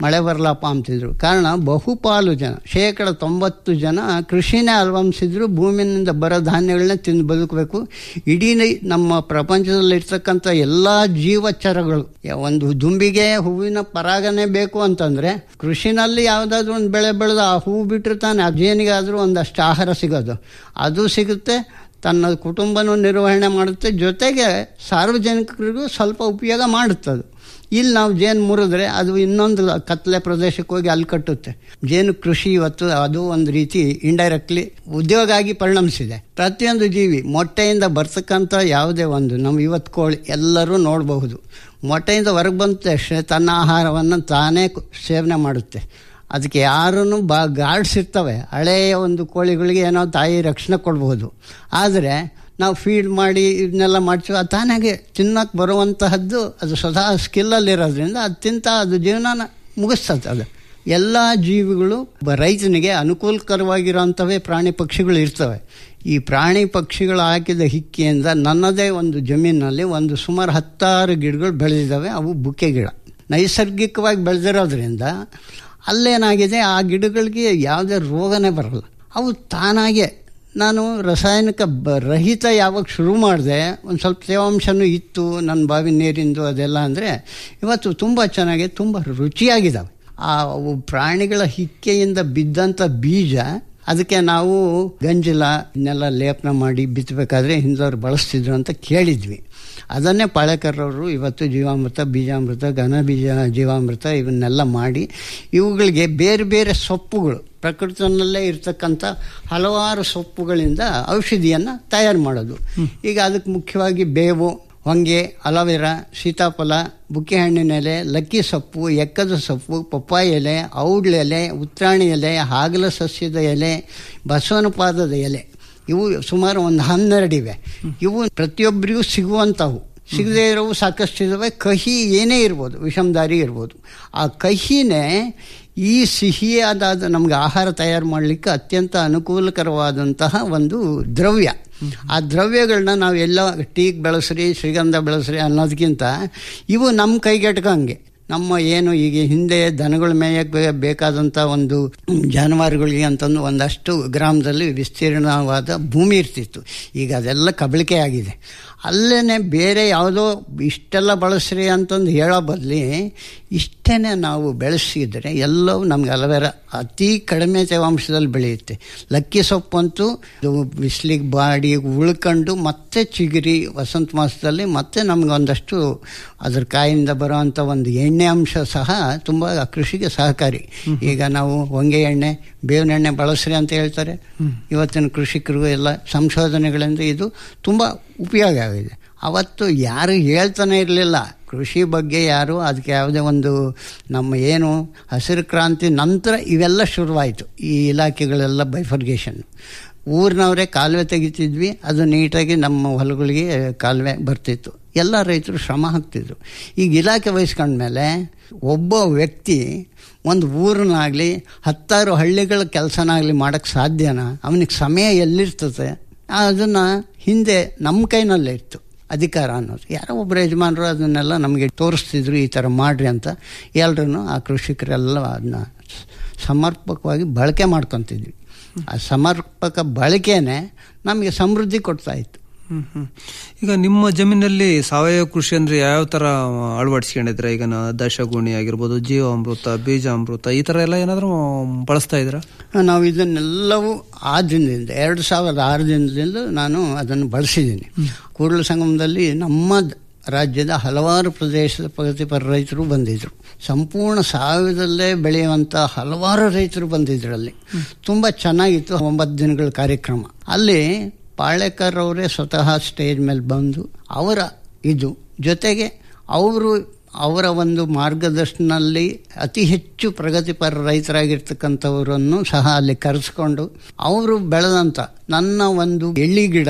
ಮಳೆ ಬರಲಪ್ಪ ಅಂತಿದ್ರು ಕಾರಣ ಬಹುಪಾಲು ಜನ ಶೇಕಡ ತೊಂಬತ್ತು ಜನ ಕೃಷಿನೇ ಅವಲಂಬಿಸಿದ್ರು ಭೂಮಿಯಿಂದ ಬರೋ ಧಾನ್ಯಗಳನ್ನ ತಿಂದು ಬದುಕಬೇಕು ಇಡೀ ನಮ್ಮ ಪ್ರಪಂಚದಲ್ಲಿರ್ತಕ್ಕಂಥ ಎಲ್ಲ ಜೀವಚರಗಳು ಯ- ಒಂದು ದುಂಬಿಗೆ ಹೂವಿನ ಪರಾಗನೇ ಬೇಕು ಅಂತಂದ್ರೆ ಕೃಷಿನಲ್ಲಿ ಯಾವುದಾದ್ರೂ ಒಂದು ಬೆಳೆ ಬೆಳೆದು ಆ ಹೂವು ಬಿಟ್ಟರೆ ತಾನೆ ಆ ಜೇನಿಗಾದರೂ ಒಂದಷ್ಟು ಆಹಾರ ಸಿಗೋದು ಅದು ಸಿಗುತ್ತೆ ತನ್ನ ಕುಟುಂಬನೂ ನಿರ್ವಹಣೆ ಮಾಡುತ್ತೆ ಜೊತೆಗೆ ಸಾರ್ವಜನಿಕರಿಗೂ ಸ್ವಲ್ಪ ಉಪಯೋಗ ಮಾಡುತ್ತದು ಇಲ್ಲಿ ನಾವು ಜೇನು ಮುರಿದ್ರೆ ಅದು ಇನ್ನೊಂದು ಕತ್ಲೆ ಪ್ರದೇಶಕ್ಕೆ ಹೋಗಿ ಅಲ್ಲಿ ಕಟ್ಟುತ್ತೆ ಜೇನು ಕೃಷಿ ಇವತ್ತು ಅದು ಒಂದು ರೀತಿ ಇಂಡೈರೆಕ್ಟ್ಲಿ ಉದ್ಯೋಗ ಆಗಿ ಪರಿಣಮಿಸಿದೆ ಪ್ರತಿಯೊಂದು ಜೀವಿ ಮೊಟ್ಟೆಯಿಂದ ಬರ್ತಕ್ಕಂಥ ಯಾವುದೇ ಒಂದು ನಮ್ಮ ಇವತ್ತು ಕೋಳಿ ಎಲ್ಲರೂ ನೋಡಬಹುದು ಮೊಟ್ಟೆಯಿಂದ ಹೊರಗೆ ಬಂದ ತಕ್ಷಣ ತನ್ನ ಆಹಾರವನ್ನು ತಾನೇ ಕು- ಸೇವನೆ ಮಾಡುತ್ತೆ ಅದಕ್ಕೆ ಯಾರೂ ಬಾ ಗಾರ್ಡ್ಸ್ ಇರ್ತವೆ ಹಳೆಯ ಒಂದು ಕೋಳಿಗಳಿಗೆ ಏನೋ ತಾಯಿ ರಕ್ಷಣೆ ಕೊಡ್ಬೋದು ಆದರೆ ನಾವು ಫೀಡ್ ಮಾಡಿ ಇದನ್ನೆಲ್ಲ ಮಾಡ್ತೀವಿ ಅದು ತಾನಾಗೆ ತಿನ್ನೋಕೆ ಬರುವಂತಹದ್ದು ಅದು ಸ್ವತಃ ಸ್ಕಿಲ್ಲಲ್ಲಿರೋದ್ರಿಂದ ಅದು ತಿಂತ ಅದು ಜೀವನನ ಮುಗಿಸ್ತದೆ ಅದು ಎಲ್ಲ ಜೀವಿಗಳು ಬ- ರೈತನಿಗೆ ಅನುಕೂಲಕರವಾಗಿರೋಂಥವೇ ಪ್ರಾಣಿ ಪಕ್ಷಿಗಳು ಇರ್ತವೆ ಈ ಪ್ರಾಣಿ ಪಕ್ಷಿಗಳು ಹಾಕಿದ ಹಿಕ್ಕಿಯಿಂದ ನನ್ನದೇ ಒಂದು ಜಮೀನಲ್ಲಿ ಒಂದು ಸುಮಾರು ಹತ್ತಾರು ಗಿಡಗಳು ಬೆಳೆದಿದ್ದಾವೆ ಅವು ಬುಕ್ಕೆ ಗಿಡ ನೈಸರ್ಗಿಕವಾಗಿ ಬೆಳೆದಿರೋದ್ರಿಂದ ಅಲ್ಲೇನಾಗಿದೆ ಆ ಗಿಡಗಳಿಗೆ ಯಾವುದೇ ರೋಗನೇ ಬರಲ್ಲ ಅವು ತಾನಾಗೆ ನಾನು ರಾಸಾಯನಿಕ ಬ ರಹಿತ ಯಾವಾಗ ಶುರು ಮಾಡಿದೆ ಒಂದು ಸ್ವಲ್ಪ ತೇವಾಂಶನೂ ಇತ್ತು ನನ್ನ ಬಾವಿ ನೀರಿಂದು ಅದೆಲ್ಲ ಅಂದರೆ ಇವತ್ತು ತುಂಬ ಚೆನ್ನಾಗಿ ತುಂಬ ರುಚಿಯಾಗಿದ್ದಾವೆ ಆ ಅವು ಪ್ರಾಣಿಗಳ ಹಿಕ್ಕೆಯಿಂದ ಬಿದ್ದಂಥ ಬೀಜ ಅದಕ್ಕೆ ನಾವು ಗಂಜಿಲ ಇದನ್ನೆಲ್ಲ ಲೇಪನ ಮಾಡಿ ಬಿತ್ತಬೇಕಾದ್ರೆ ಹಿಂದವ್ರು ಬಳಸ್ತಿದ್ರು ಅಂತ ಕೇಳಿದ್ವಿ ಅದನ್ನೇ ಪಾಳೆಕರ್ರವರು ಇವತ್ತು ಜೀವಾಮೃತ ಬೀಜಾಮೃತ ಘನ ಬೀಜ ಜೀವಾಮೃತ ಇವನ್ನೆಲ್ಲ ಮಾಡಿ ಇವುಗಳಿಗೆ ಬೇರೆ ಬೇರೆ ಸೊಪ್ಪುಗಳು ಪ್ರಕೃತಿನಲ್ಲೇ ಇರ್ತಕ್ಕಂಥ ಹಲವಾರು ಸೊಪ್ಪುಗಳಿಂದ ಔಷಧಿಯನ್ನು ತಯಾರು ಮಾಡೋದು ಈಗ ಅದಕ್ಕೆ ಮುಖ್ಯವಾಗಿ ಬೇವು ಹೊಂಗೆ ಅಲೋವೆರಾ ಸೀತಾಫಲ ಬುಕ್ಕೆ ಹಣ್ಣಿನ ಎಲೆ ಲಕ್ಕಿ ಸೊಪ್ಪು ಎಕ್ಕದ ಸೊಪ್ಪು ಪಪ್ಪಾಯಿ ಎಲೆ ಔಡ್ಲ ಎಲೆ ಉತ್ರಾಣಿ ಎಲೆ ಹಾಗಲ ಸಸ್ಯದ ಎಲೆ ಬಸವನ ಪಾದದ ಎಲೆ ಇವು ಸುಮಾರು ಒಂದು ಹನ್ನೆರಡು ಇವೆ ಇವು ಪ್ರತಿಯೊಬ್ಬರಿಗೂ ಸಿಗುವಂಥವು ಸಿಗದೇ ಇರೋವು ಸಾಕಷ್ಟು ಇದ್ದಾವೆ ಕಹಿ ಏನೇ ಇರ್ಬೋದು ವಿಷಮದಾರಿ ಇರ್ಬೋದು ಆ ಕಹಿನೇ ಈ ಸಿಹಿಯಾದ ನಮಗೆ ಆಹಾರ ತಯಾರು ಮಾಡಲಿಕ್ಕೆ ಅತ್ಯಂತ ಅನುಕೂಲಕರವಾದಂತಹ ಒಂದು ದ್ರವ್ಯ ಆ ದ್ರವ್ಯಗಳನ್ನ ನಾವು ಎಲ್ಲ ಟೀಗೆ ಬೆಳೆಸ್ರಿ ಶ್ರೀಗಂಧ ಬೆಳೆಸ್ರಿ ಅನ್ನೋದಕ್ಕಿಂತ ಇವು ನಮ್ಮ ಕೈಗೆಟ್ಕಂಗೆ ನಮ್ಮ ಏನು ಈಗ ಹಿಂದೆ ದನಗಳ ಮೇಯಕ್ಕೆ ಬೇಕಾದಂಥ ಒಂದು ಜಾನುವಾರುಗಳಿಗೆ ಅಂತಂದು ಒಂದಷ್ಟು ಗ್ರಾಮದಲ್ಲಿ ವಿಸ್ತೀರ್ಣವಾದ ಭೂಮಿ ಇರ್ತಿತ್ತು ಈಗ ಅದೆಲ್ಲ ಕಬಳಿಕೆ ಆಗಿದೆ ಅಲ್ಲೇ ಬೇರೆ ಯಾವುದೋ ಇಷ್ಟೆಲ್ಲ ಬಳಸ್ರಿ ಅಂತಂದು ಹೇಳೋ ಬದಲಿ ಇಷ್ಟೇ ನಾವು ಬೆಳೆಸಿದರೆ ಎಲ್ಲವೂ ನಮ್ಗೆ ಅಲವೇರ ಅತಿ ಕಡಿಮೆ ತೇವಾಂಶದಲ್ಲಿ ಬೆಳೆಯುತ್ತೆ ಲಕ್ಕಿ ಸೊಪ್ಪಂತೂ ಬಿಸಿಲಿಗೆ ಬಾಡಿ ಉಳ್ಕೊಂಡು ಮತ್ತೆ ಚಿಗುರಿ ವಸಂತ ಮಾಸದಲ್ಲಿ ಮತ್ತೆ ನಮ್ಗೆ ಒಂದಷ್ಟು ಅದ್ರ ಕಾಯಿಂದ ಬರುವಂಥ ಒಂದು ಎಣ್ಣೆ ಅಂಶ ಸಹ ತುಂಬ ಕೃಷಿಗೆ ಸಹಕಾರಿ ಈಗ ನಾವು ಹೊಂಗೆ ಎಣ್ಣೆ ಬೇವಿನ ಎಣ್ಣೆ ಬಳಸ್ರಿ ಅಂತ ಹೇಳ್ತಾರೆ ಇವತ್ತಿನ ಕೃಷಿಕರಿಗೂ ಎಲ್ಲ ಸಂಶೋಧನೆಗಳಿಂದ ಇದು ತುಂಬ ಉಪಯೋಗ ಆಗಿದೆ ಅವತ್ತು ಯಾರು ಹೇಳ್ತಾನೆ ಇರಲಿಲ್ಲ ಕೃಷಿ ಬಗ್ಗೆ ಯಾರು ಅದಕ್ಕೆ ಯಾವುದೇ ಒಂದು ನಮ್ಮ ಏನು ಹಸಿರು ಕ್ರಾಂತಿ ನಂತರ ಇವೆಲ್ಲ ಶುರುವಾಯಿತು ಈ ಇಲಾಖೆಗಳೆಲ್ಲ ಬೈಫರ್ಗೇಷನ್ ಊರಿನವರೇ ಕಾಲುವೆ ತೆಗಿತಿದ್ವಿ ಅದು ನೀಟಾಗಿ ನಮ್ಮ ಹೊಲಗಳಿಗೆ ಕಾಲುವೆ ಬರ್ತಿತ್ತು ಎಲ್ಲ ರೈತರು ಶ್ರಮ ಹಾಕ್ತಿದ್ರು ಈಗ ಇಲಾಖೆ ವಹಿಸ್ಕೊಂಡ್ಮೇಲೆ ಒಬ್ಬ ವ್ಯಕ್ತಿ ಒಂದು ಊರನ್ನಾಗಲಿ ಹತ್ತಾರು ಹಳ್ಳಿಗಳ ಕೆಲಸನಾಗಲಿ ಮಾಡೋಕ್ಕೆ ಸಾಧ್ಯನಾ ಅವನಿಗೆ ಸಮಯ ಎಲ್ಲಿರ್ತದೆ ಅದನ್ನು ಹಿಂದೆ ನಮ್ಮ ಕೈನಲ್ಲೇ ಇತ್ತು ಅಧಿಕಾರ ಅನ್ನೋದು ಯಾರೋ ಒಬ್ಬರು ಯಜಮಾನರು ಅದನ್ನೆಲ್ಲ ನಮಗೆ ತೋರಿಸ್ತಿದ್ರು ಈ ಥರ ಮಾಡ್ರಿ ಅಂತ ಎಲ್ರೂ ಆ ಕೃಷಿಕರೆಲ್ಲ ಅದನ್ನ ಸಮರ್ಪಕವಾಗಿ ಬಳಕೆ ಮಾಡ್ಕೊತಿದ್ವಿ ಆ ಸಮರ್ಪಕ ಬಳಕೆನೇ ನಮಗೆ ಸಮೃದ್ಧಿ ಕೊಡ್ತಾ ಇತ್ತು ಹ್ಮ್ ಹ್ಮ್. ಈಗ ನಿಮ್ಮ ಜಮೀನಲ್ಲಿ ಸಾವಯವ ಕೃಷಿ ಅಂದ್ರೆ ಯಾವ ತರ ಅಳವಡಿಸ್ಕೊಂಡಿದ್ರೆ ಈಗ ನಾ ದಶಗುಣಿ ಆಗಿರ್ಬೋದು ಜೀವಾಮೃತ ಬೀಜಾಮೃತ ಈ ತರ ಎಲ್ಲ ಏನಾದ್ರು ಬಳಸ್ತಾ ಇದ್ರ ನಾವು ಇದನ್ನೆಲ್ಲವೂ ಆ ದಿನದಿಂದ ಎರಡು ಸಾವಿರದ ಆರು ದಿನದಿಂದ ನಾನು ಅದನ್ನು ಬಳಸಿದ್ದೀನಿ ಕೂಡಲ ಸಂಗಮದಲ್ಲಿ ನಮ್ಮ ದ- ರಾಜ್ಯದ ಹಲವಾರು ಪ್ರದೇಶದ ಪ್ರಗತಿಪರ ರೈತರು ಬಂದಿದ್ದರು ಸಂಪೂರ್ಣ ಸಾವಯವದಲ್ಲೇ ಬೆಳೆಯುವಂಥ ಹಲವಾರು ರೈತರು ಬಂದಿದ್ರು ಅಲ್ಲಿ ತುಂಬ ಚೆನ್ನಾಗಿತ್ತು ಒಂಬತ್ತು ದಿನಗಳ ಕಾರ್ಯಕ್ರಮ ಅಲ್ಲಿ ಪಾಳೆಕರ್ ಅವರೇ ಸ್ವತಃ ಸ್ಟೇಜ್ ಮೇಲೆ ಬಂದು ಅವರ ಇದು ಜೊತೆಗೆ ಅವರು ಅವರ ಒಂದು ಮಾರ್ಗದರ್ಶನಲ್ಲಿ ಅತಿ ಹೆಚ್ಚು ಪ್ರಗತಿಪರ ರೈತರಾಗಿರ್ತಕ್ಕಂಥವರನ್ನು ಸಹ ಅಲ್ಲಿ ಕರೆಸ್ಕೊಂಡು ಅವರು ಬೆಳೆದಂಥ ನನ್ನ ಒಂದು ಎಳ್ಳಿ ಗಿಡ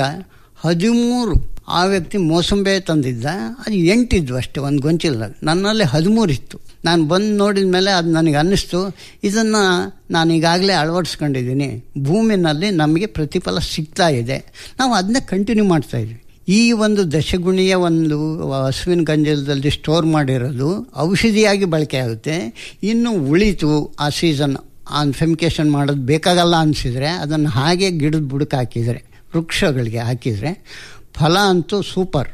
ಹದಿಮೂರು ಆ ವ್ಯಕ್ತಿ ಮೋಸಂಬೆ ತಂದಿದ್ದ ಅದು ಎಂಟಿದ್ವು ಅಷ್ಟೇ ಒಂದು ಗೊಂಚಿಲ್ದಾಗ ನನ್ನಲ್ಲಿ ಹದಿಮೂರು ಇತ್ತು ನಾನು ಬಂದು ನೋಡಿದ ಮೇಲೆ ಅದು ನನಗೆ ಅನ್ನಿಸ್ತು ಇದನ್ನು ನಾನು ಈಗಾಗಲೇ ಅಳವಡಿಸ್ಕೊಂಡಿದ್ದೀನಿ ಭೂಮಿನಲ್ಲಿ ನಮಗೆ ಪ್ರತಿಫಲ ಸಿಗ್ತಾ ಇದೆ ನಾವು ಅದನ್ನೇ ಕಂಟಿನ್ಯೂ ಮಾಡ್ತಾ ಇದ್ವಿ ಈ ಒಂದು ದಶಗುಣಿಯ ಒಂದು ಹಸುವಿನ ಗಂಜಲದಲ್ಲಿ ಸ್ಟೋರ್ ಮಾಡಿರೋದು ಔಷಧಿಯಾಗಿ ಬಳಕೆ ಆಗುತ್ತೆ ಇನ್ನು ಉಳಿತು ಆ ಸೀಸನ್ ಆನ್ ಫೆಮಿಕೇಶನ್ ಮಾಡೋದು ಬೇಕಾಗಲ್ಲ ಅನಿಸಿದರೆ ಅದನ್ನು ಹಾಗೆ ಗಿಡದ ಬುಡಕ್ಕೆ ಹಾಕಿದರೆ ವೃಕ್ಷಗಳಿಗೆ ಹಾಕಿದರೆ ಫಲ ಅಂತೂ ಸೂಪರ್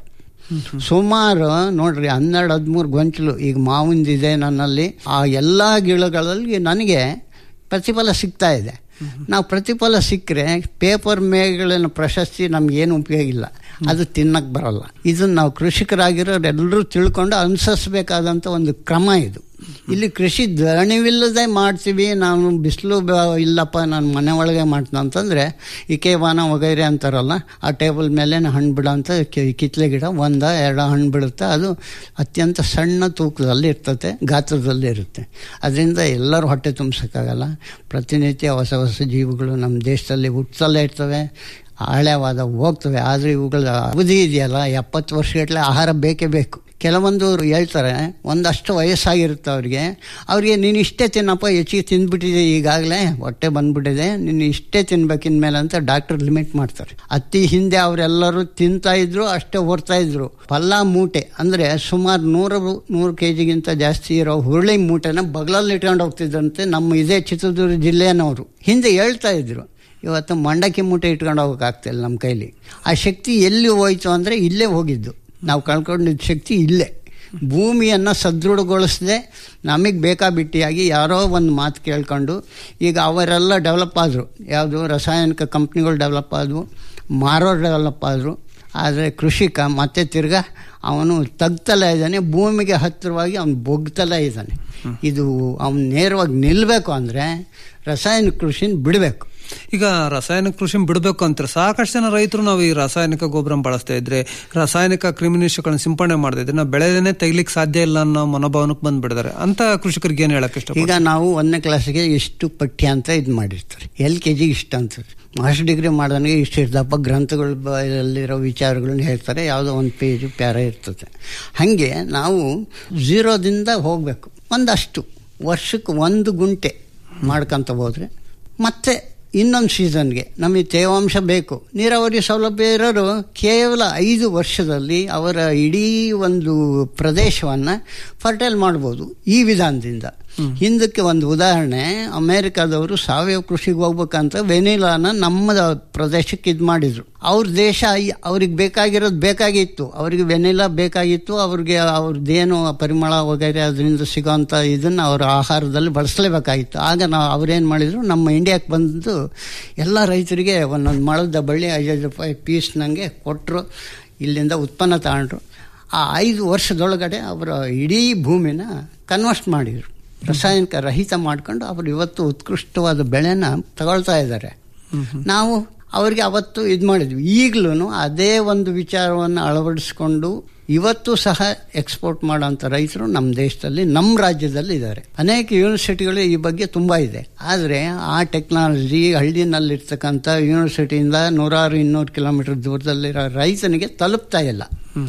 ಸುಮಾರು ನೋಡ್ರಿ ಹನ್ನೆರಡು ಹದಿಮೂರು ಗೊಂಚಲು ಈಗ ಮಾವಿಂದಿದೆ ನನ್ನಲ್ಲಿ ಆ ಎಲ್ಲ ಗಿಡಗಳಲ್ಲಿ ನನಗೆ ಪ್ರತಿಫಲ ಸಿಗ್ತಾ ಇದೆ ನಾವು ಪ್ರತಿಫಲ ಸಿಕ್ಕರೆ ಪೇಪರ್ ಮೇಗಳಿನ ಪ್ರಶಸ್ತಿ ನಮಗೇನು ಉಪಯೋಗ ಇಲ್ಲ ಅದು ತಿನ್ನಕ್ಕೆ ಬರಲ್ಲ ಇದನ್ನು ನಾವು ಕೃಷಿಕರಾಗಿರೋರು ಎಲ್ಲರೂ ತಿಳ್ಕೊಂಡು ಅನುಸರಿಸಬೇಕಾದಂಥ ಒಂದು ಕ್ರಮ ಇದು ಇಲ್ಲಿ ಕೃಷಿ ದಣಿವಿಲ್ಲದೆ ಮಾಡ್ತೀವಿ ನಾನು ಬಿಸಿಲು ಇಲ್ಲಪ್ಪ ನಾನು ಮನೆ ಒಳಗೆ ಮಾಡ್ತೀನಿ ಅಂತಂದರೆ ಈ ಕೇವಾನ ವಗೈರೆ ಅಂತಾರಲ್ಲ ಆ ಟೇಬಲ್ ಮೇಲೆ ಹಣ್ಣು ಬಿಡೋ ಅಂತ ಕಿತ್ಲೆ ಗಿಡ ಒಂದ ಎರಡು ಹಣ್ಣು ಬಿಡುತ್ತೆ ಅದು ಅತ್ಯಂತ ಸಣ್ಣ ತೂಕದಲ್ಲಿ ಇರ್ತದೆ ಗಾತ್ರದಲ್ಲಿ ಇರುತ್ತೆ ಅದರಿಂದ ಎಲ್ಲರೂ ಹೊಟ್ಟೆ ತುಂಬಿಸೋಕ್ಕಾಗಲ್ಲ ಪ್ರತಿನಿತ್ಯ ಹೊಸ ಹೊಸ ಜೀವಿಗಳು ನಮ್ಮ ದೇಶದಲ್ಲಿ ಹುಟ್ಟಲ್ಲೇ ಇರ್ತವೆ ಆಳ್ಯವಾದ ಹೋಗ್ತವೆ ಆದರೆ ಇವುಗಳ ಅವಧಿ ಇದೆಯಲ್ಲ ಎಪ್ಪತ್ತು ವರ್ಷಗಟ್ಟಲೆ ಆಹಾರ ಬೇಕೇ ಬೇಕು ಕೆಲವೊಂದು ಹೇಳ್ತಾರೆ ಒಂದಷ್ಟು ವಯಸ್ಸಾಗಿರುತ್ತೆ ಅವ್ರಿಗೆ ಅವ್ರಿಗೆ ನೀನು ಇಷ್ಟೇ ತಿನ್ನಪ್ಪ ಹೆಚ್ಚಿಗೆ ತಿಂದ್ಬಿಟ್ಟಿದೆ ಈಗಾಗಲೇ ಹೊಟ್ಟೆ ಬಂದ್ಬಿಟ್ಟಿದೆ ನೀನು ಇಷ್ಟೇ ತಿನ್ಬೇಕಿನ ಮೇಲೆ ಅಂತ ಡಾಕ್ಟರ್ ಲಿಮಿಟ್ ಮಾಡ್ತಾರೆ ಅತಿ ಹಿಂದೆ ಅವರೆಲ್ಲರೂ ತಿಂತಾ ಇದ್ರು ಅಷ್ಟೇ ಓಡ್ತಾ ಇದ್ರು ಪಲ್ಲ ಮೂಟೆ ಅಂದರೆ ಸುಮಾರು ನೂರು ನೂರು ಕೆ ಜಿಗಿಂತ ಜಾಸ್ತಿ ಇರೋ ಹುರುಳಿ ಮೂಟೆನ ಬಗಲಲ್ಲಿ ಇಟ್ಕೊಂಡು ಹೋಗ್ತಿದ್ದಂತೆ ನಮ್ಮ ಇದೇ ಚಿತ್ರದುರ್ಗ ಜಿಲ್ಲೆಯನವರು ಹಿಂದೆ ಹೇಳ್ತಾ ಇದ್ರು ಇವತ್ತು ಮಂಡಕ್ಕಿ ಮೂಟೆ ಇಟ್ಕೊಂಡು ಹೋಗೋಕ್ಕಾಗ್ತಿಲ್ಲ ನಮ್ಮ ಕೈಲಿ ಆ ಶಕ್ತಿ ಎಲ್ಲಿ ಹೋಯ್ತು ಅಂದರೆ ಇಲ್ಲೇ ಹೋಗಿದ್ದು ನಾವು ಕಳ್ಕೊಂಡಿದ್ದ ಶಕ್ತಿ ಇಲ್ಲೇ ಭೂಮಿಯನ್ನು ಸದೃಢಗೊಳಿಸದೆ ನಮಗೆ ಬೇಕಾಬಿಟ್ಟಿಯಾಗಿ ಯಾರೋ ಒಂದು ಮಾತು ಕೇಳ್ಕೊಂಡು ಈಗ ಅವರೆಲ್ಲ ಡೆವಲಪ್ ಆದರು ಯಾವುದು ರಾಸಾಯನಿಕ ಕಂಪ್ನಿಗಳು ಡೆವಲಪ್ ಆದವು ಮಾರೋರು ಡೆವಲಪ್ ಆದರು ಆದರೆ ಕೃಷಿಕ ಮತ್ತೆ ತಿರ್ಗಾ ಅವನು ತಗ್ತಲೇ ಇದ್ದಾನೆ ಭೂಮಿಗೆ ಹತ್ತಿರವಾಗಿ ಅವನು ಬೊಗ್ತಲೇ ಇದ್ದಾನೆ ಇದು ಅವನು ನೇರವಾಗಿ ನಿಲ್ಲಬೇಕು ಅಂದರೆ ರಾಸಾಯನಿಕ ಕೃಷಿನ ಬಿಡಬೇಕು ಈಗ ರಾಸಾಯನಿಕ ಕೃಷಿ ಬಿಡಬೇಕು ಅಂತಾರೆ ಸಾಕಷ್ಟು ಜನ ರೈತರು ನಾವು ಈ ರಾಸಾಯನಿಕ ಗೊಬ್ಬರ ಬಳಸ್ತಾ ಇದ್ರೆ ರಾಸಾಯನಿಕ ಕ್ರಿಮಿನಾಶಕಗಳನ್ನ ಸಿಂಪಡಣೆ ಮಾಡ್ತಾ ಇದ್ರೆ ನಾವು ಬೆಳೆನೇ ತೆಗಿಲಿಕ್ಕೆ ಸಾಧ್ಯ ಇಲ್ಲ ಅನ್ನೋ ಮನೋಭಾವನಕ್ಕೆ ಬಂದ್ಬಿಡ್ತಾರೆ ಅಂತ ಕೃಷಿಕರಿಗೆ ಏನು ಹೇಳಕ್ ಇಷ್ಟ ಈಗ ನಾವು ಒಂದನೇ ಕ್ಲಾಸಿಗೆ ಇಷ್ಟು ಪಠ್ಯ ಅಂತ ಇದು ಮಾಡಿರ್ತಾರೆ ಎಲ್ ಕೆ ಜಿಗೆ ಇಷ್ಟ ಅಂತ ಮಾಸ್ಟರ್ ಡಿಗ್ರಿ ಮಾಡೋನಿಗೆ ಇಷ್ಟು ಇರ್ತಪ್ಪ ಗ್ರಂಥಗಳು ಅಲ್ಲಿರೋ ವಿಚಾರಗಳನ್ನ ಹೇಳ್ತಾರೆ ಯಾವುದೋ ಒಂದು ಪೇಜು ಪ್ಯಾರ ಇರ್ತದೆ ಹಾಗೆ ನಾವು ಝೀರೋದಿಂದ ಹೋಗಬೇಕು ಒಂದಷ್ಟು ವರ್ಷಕ್ಕೆ ಒಂದು ಗುಂಟೆ ಮಾಡ್ಕೊಂತ ಹೋದರೆ ಮತ್ತೆ ಇನ್ನೊಂದು ಸೀಸನ್ಗೆ ನಮಗೆ ತೇವಾಂಶ ಬೇಕು ನೀರಾವರಿ ಸೌಲಭ್ಯ ಇರೋರು ಕೇವಲ ಐದು ವರ್ಷದಲ್ಲಿ ಅವರ ಇಡೀ ಒಂದು ಪ್ರದೇಶವನ್ನು ಫರ್ಟೈಲ್ ಮಾಡ್ಬೋದು ಈ ವಿಧಾನದಿಂದ ಹಿಂದಕ್ಕೆ ಒಂದು ಉದಾಹರಣೆ ಅಮೇರಿಕಾದವರು ಸಾವಯವ ಕೃಷಿಗೆ ಹೋಗ್ಬೇಕಂತ ವೆನಿಲಾನ ನಮ್ಮ ಪ್ರದೇಶಕ್ಕೆ ಇದು ಮಾಡಿದ್ರು ಅವ್ರ ದೇಶ ಅವ್ರಿಗೆ ಬೇಕಾಗಿರೋದು ಬೇಕಾಗಿತ್ತು ಅವ್ರಿಗೆ ವೆನಿಲಾ ಬೇಕಾಗಿತ್ತು ಅವ್ರಿಗೆ ಅವ್ರದ್ದೇನು ಪರಿಮಳ ವಗೈರೆ ಅದರಿಂದ ಸಿಗೋಂಥ ಇದನ್ನು ಅವರ ಆಹಾರದಲ್ಲಿ ಬಳಸಲೇಬೇಕಾಗಿತ್ತು ಆಗ ನಾವು ಅವ್ರೇನು ಮಾಡಿದರು ನಮ್ಮ ಇಂಡಿಯಾಕ್ಕೆ ಬಂದು ಎಲ್ಲ ರೈತರಿಗೆ ಒಂದೊಂದು ಮಳದ ಬಳ್ಳಿ ಐದೈದು ರೂಪಾಯಿ ಪೀಸ್ ನನಗೆ ಕೊಟ್ಟರು ಇಲ್ಲಿಂದ ಉತ್ಪನ್ನ ತಗೊಂಡ್ರು ಆ ಐದು ವರ್ಷದೊಳಗಡೆ ಅವರ ಇಡೀ ಭೂಮಿನ ಕನ್ವರ್ಸ್ಟ್ ಮಾಡಿದರು ರಾಸಾಯನಿಕ ರಹಿತ ಮಾಡ್ಕೊಂಡು ಅವರು ಇವತ್ತು ಉತ್ಕೃಷ್ಟವಾದ ಬೆಳೆನ ತಗೊಳ್ತಾ ಇದ್ದಾರೆ ನಾವು ಅವ್ರಿಗೆ ಅವತ್ತು ಇದು ಮಾಡಿದ್ವಿ ಈಗಲೂ ಅದೇ ಒಂದು ವಿಚಾರವನ್ನು ಅಳವಡಿಸ್ಕೊಂಡು ಇವತ್ತು ಸಹ ಎಕ್ಸ್ಪೋರ್ಟ್ ಮಾಡೋಂಥ ರೈತರು ನಮ್ಮ ದೇಶದಲ್ಲಿ ನಮ್ಮ ರಾಜ್ಯದಲ್ಲಿ ಇದ್ದಾರೆ ಅನೇಕ ಯೂನಿವರ್ಸಿಟಿಗಳು ಈ ಬಗ್ಗೆ ತುಂಬ ಇದೆ ಆದರೆ ಆ ಟೆಕ್ನಾಲಜಿ ಹಳ್ಳಿನಲ್ಲಿರ್ತಕ್ಕಂಥ ಯೂನಿವರ್ಸಿಟಿಯಿಂದ ನೂರಾರು ಇನ್ನೂರು ಕಿಲೋಮೀಟರ್ ದೂರದಲ್ಲಿರೋ ರೈತನಿಗೆ ತಲುಪ್ತಾ ಇಲ್ಲ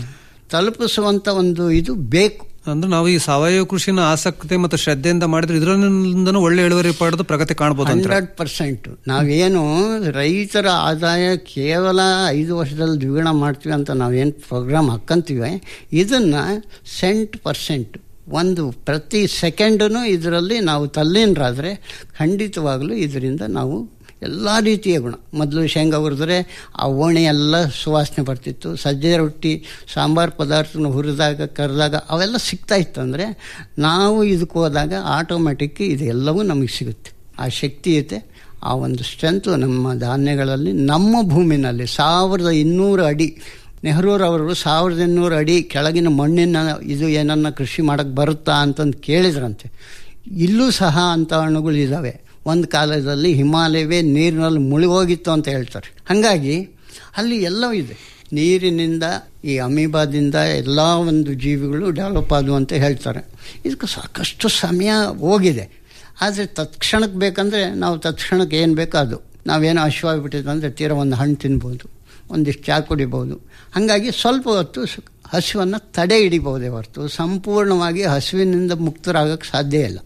ತಲುಪಿಸುವಂಥ ಒಂದು ಇದು ಬೇಕು ಅಂದ್ರೆ ನಾವು ಈ ಸಾವಯವ ಕೃಷಿನ ಆಸಕ್ತಿ ಮತ್ತು ಶ್ರದ್ಧೆಯಿಂದ ಮಾಡಿದ್ರೆ ಇದರಿಂದನೂ ಒಳ್ಳೆ ಇಳುವರಿ ಪಡೆದು ಪ್ರಗತಿ ಕಾಣಬಹುದು ಅಂತ ಹಂಡ್ರೆಡ್ ಪರ್ಸೆಂಟ್ ನಾವೇನು ರೈತರ ಆದಾಯ ಕೇವಲ ಐದು ವರ್ಷದಲ್ಲಿ ದ್ವಿಗುಣ ಮಾಡ್ತೀವಿ ಅಂತ ನಾವೇನು ಪ್ರೋಗ್ರಾಮ್ ಹಾಕ್ಕಂತೀವಿ ಇದನ್ನು ಸೆಂಟ್ ಪರ್ಸೆಂಟ್ ಒಂದು ಪ್ರತಿ ಸೆಕೆಂಡೂ ಇದರಲ್ಲಿ ನಾವು ತಲ್ಲೀನರಾದರೆ ಖಂಡಿತವಾಗಲೂ ಇದರಿಂದ ನಾವು ಎಲ್ಲ ರೀತಿಯ ಗುಣ ಮೊದಲು ಶೇಂಗಾ ಹುರಿದ್ರೆ ಆ ಓಣಿ ಎಲ್ಲ ಸುವಾಸನೆ ಬರ್ತಿತ್ತು ಸಜ್ಜೆ ರೊಟ್ಟಿ ಸಾಂಬಾರು ಪದಾರ್ಥನ ಹುರಿದಾಗ ಕರೆದಾಗ ಅವೆಲ್ಲ ಸಿಗ್ತಾ ಇತ್ತು ಅಂದರೆ ನಾವು ಇದಕ್ಕೆ ಹೋದಾಗ ಆಟೋಮೆಟಿಕ್ ಇದೆಲ್ಲವೂ ನಮಗೆ ಸಿಗುತ್ತೆ ಆ ಶಕ್ತಿ ಐತೆ ಆ ಒಂದು ಸ್ಟ್ರೆಂತು ನಮ್ಮ ಧಾನ್ಯಗಳಲ್ಲಿ ನಮ್ಮ ಭೂಮಿನಲ್ಲಿ ಸಾವಿರದ ಇನ್ನೂರು ಅಡಿ ನೆಹರೂರವರು ಸಾವಿರದ ಇನ್ನೂರು ಅಡಿ ಕೆಳಗಿನ ಮಣ್ಣಿನ ಇದು ಏನನ್ನ ಕೃಷಿ ಮಾಡೋಕ್ಕೆ ಬರುತ್ತಾ ಅಂತಂದು ಕೇಳಿದ್ರಂತೆ ಇಲ್ಲೂ ಸಹ ಅಂಥ ಹಣ್ಣುಗಳು ಇದ್ದಾವೆ ಒಂದು ಕಾಲದಲ್ಲಿ ಹಿಮಾಲಯವೇ ನೀರಿನಲ್ಲಿ ಮುಳುಗೋಗಿತ್ತು ಅಂತ ಹೇಳ್ತಾರೆ ಹಾಗಾಗಿ ಅಲ್ಲಿ ಎಲ್ಲವೂ ಇದೆ ನೀರಿನಿಂದ ಈ ಅಮೀಬಾದಿಂದ ಎಲ್ಲ ಒಂದು ಜೀವಿಗಳು ಡೆವಲಪ್ ಆದವು ಅಂತ ಹೇಳ್ತಾರೆ ಇದಕ್ಕೆ ಸಾಕಷ್ಟು ಸಮಯ ಹೋಗಿದೆ ಆದರೆ ತತ್ಕ್ಷಣಕ್ಕೆ ಬೇಕಂದರೆ ನಾವು ತತ್ಕ್ಷಣಕ್ಕೆ ಏನು ಬೇಕೋ ಅದು ನಾವೇನೋ ಹಸಿವಾಗ್ಬಿಟ್ಟಿದೆ ಅಂದರೆ ತೀರ ಒಂದು ಹಣ್ಣು ತಿನ್ಬೋದು ಒಂದಿಷ್ಟು ಚಹಾ ಕುಡಿಬೋದು ಹಾಗಾಗಿ ಸ್ವಲ್ಪ ಹೊತ್ತು ಹಸುವನ್ನು ತಡೆ ಹಿಡಿಬಹುದೇ ಹೊರತು ಸಂಪೂರ್ಣವಾಗಿ ಹಸುವಿನಿಂದ ಮುಕ್ತರಾಗಕ್ಕೆ ಸಾಧ್ಯ ಇಲ್ಲ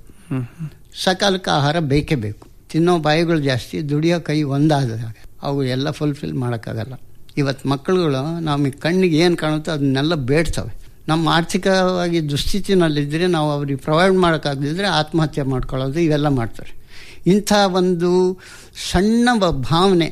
ಸಕಾಲಕ್ಕೆ ಆಹಾರ ಬೇಕೇ ಬೇಕು ತಿನ್ನೋ ಬಾಯಿಗಳು ಜಾಸ್ತಿ ದುಡಿಯೋ ಕೈ ಒಂದಾದಾಗ ಅವು ಎಲ್ಲ ಫುಲ್ಫಿಲ್ ಮಾಡೋಕ್ಕಾಗಲ್ಲ ಇವತ್ತು ಮಕ್ಕಳುಗಳು ನಮಗೆ ಕಣ್ಣಿಗೆ ಏನು ಕಾಣುತ್ತೋ ಅದನ್ನೆಲ್ಲ ಬೇಡ್ತವೆ ನಮ್ಮ ಆರ್ಥಿಕವಾಗಿ ದುಸ್ಥಿತಿನಲ್ಲಿದ್ದರೆ ನಾವು ಅವ್ರಿಗೆ ಪ್ರೊವೈಡ್ ಮಾಡೋಕ್ಕಾಗದಿದ್ರೆ ಆತ್ಮಹತ್ಯೆ ಮಾಡ್ಕೊಳ್ಳೋದು ಇವೆಲ್ಲ ಮಾಡ್ತಾರೆ ಇಂಥ ಒಂದು ಸಣ್ಣ ಬ- ಭಾವನೆ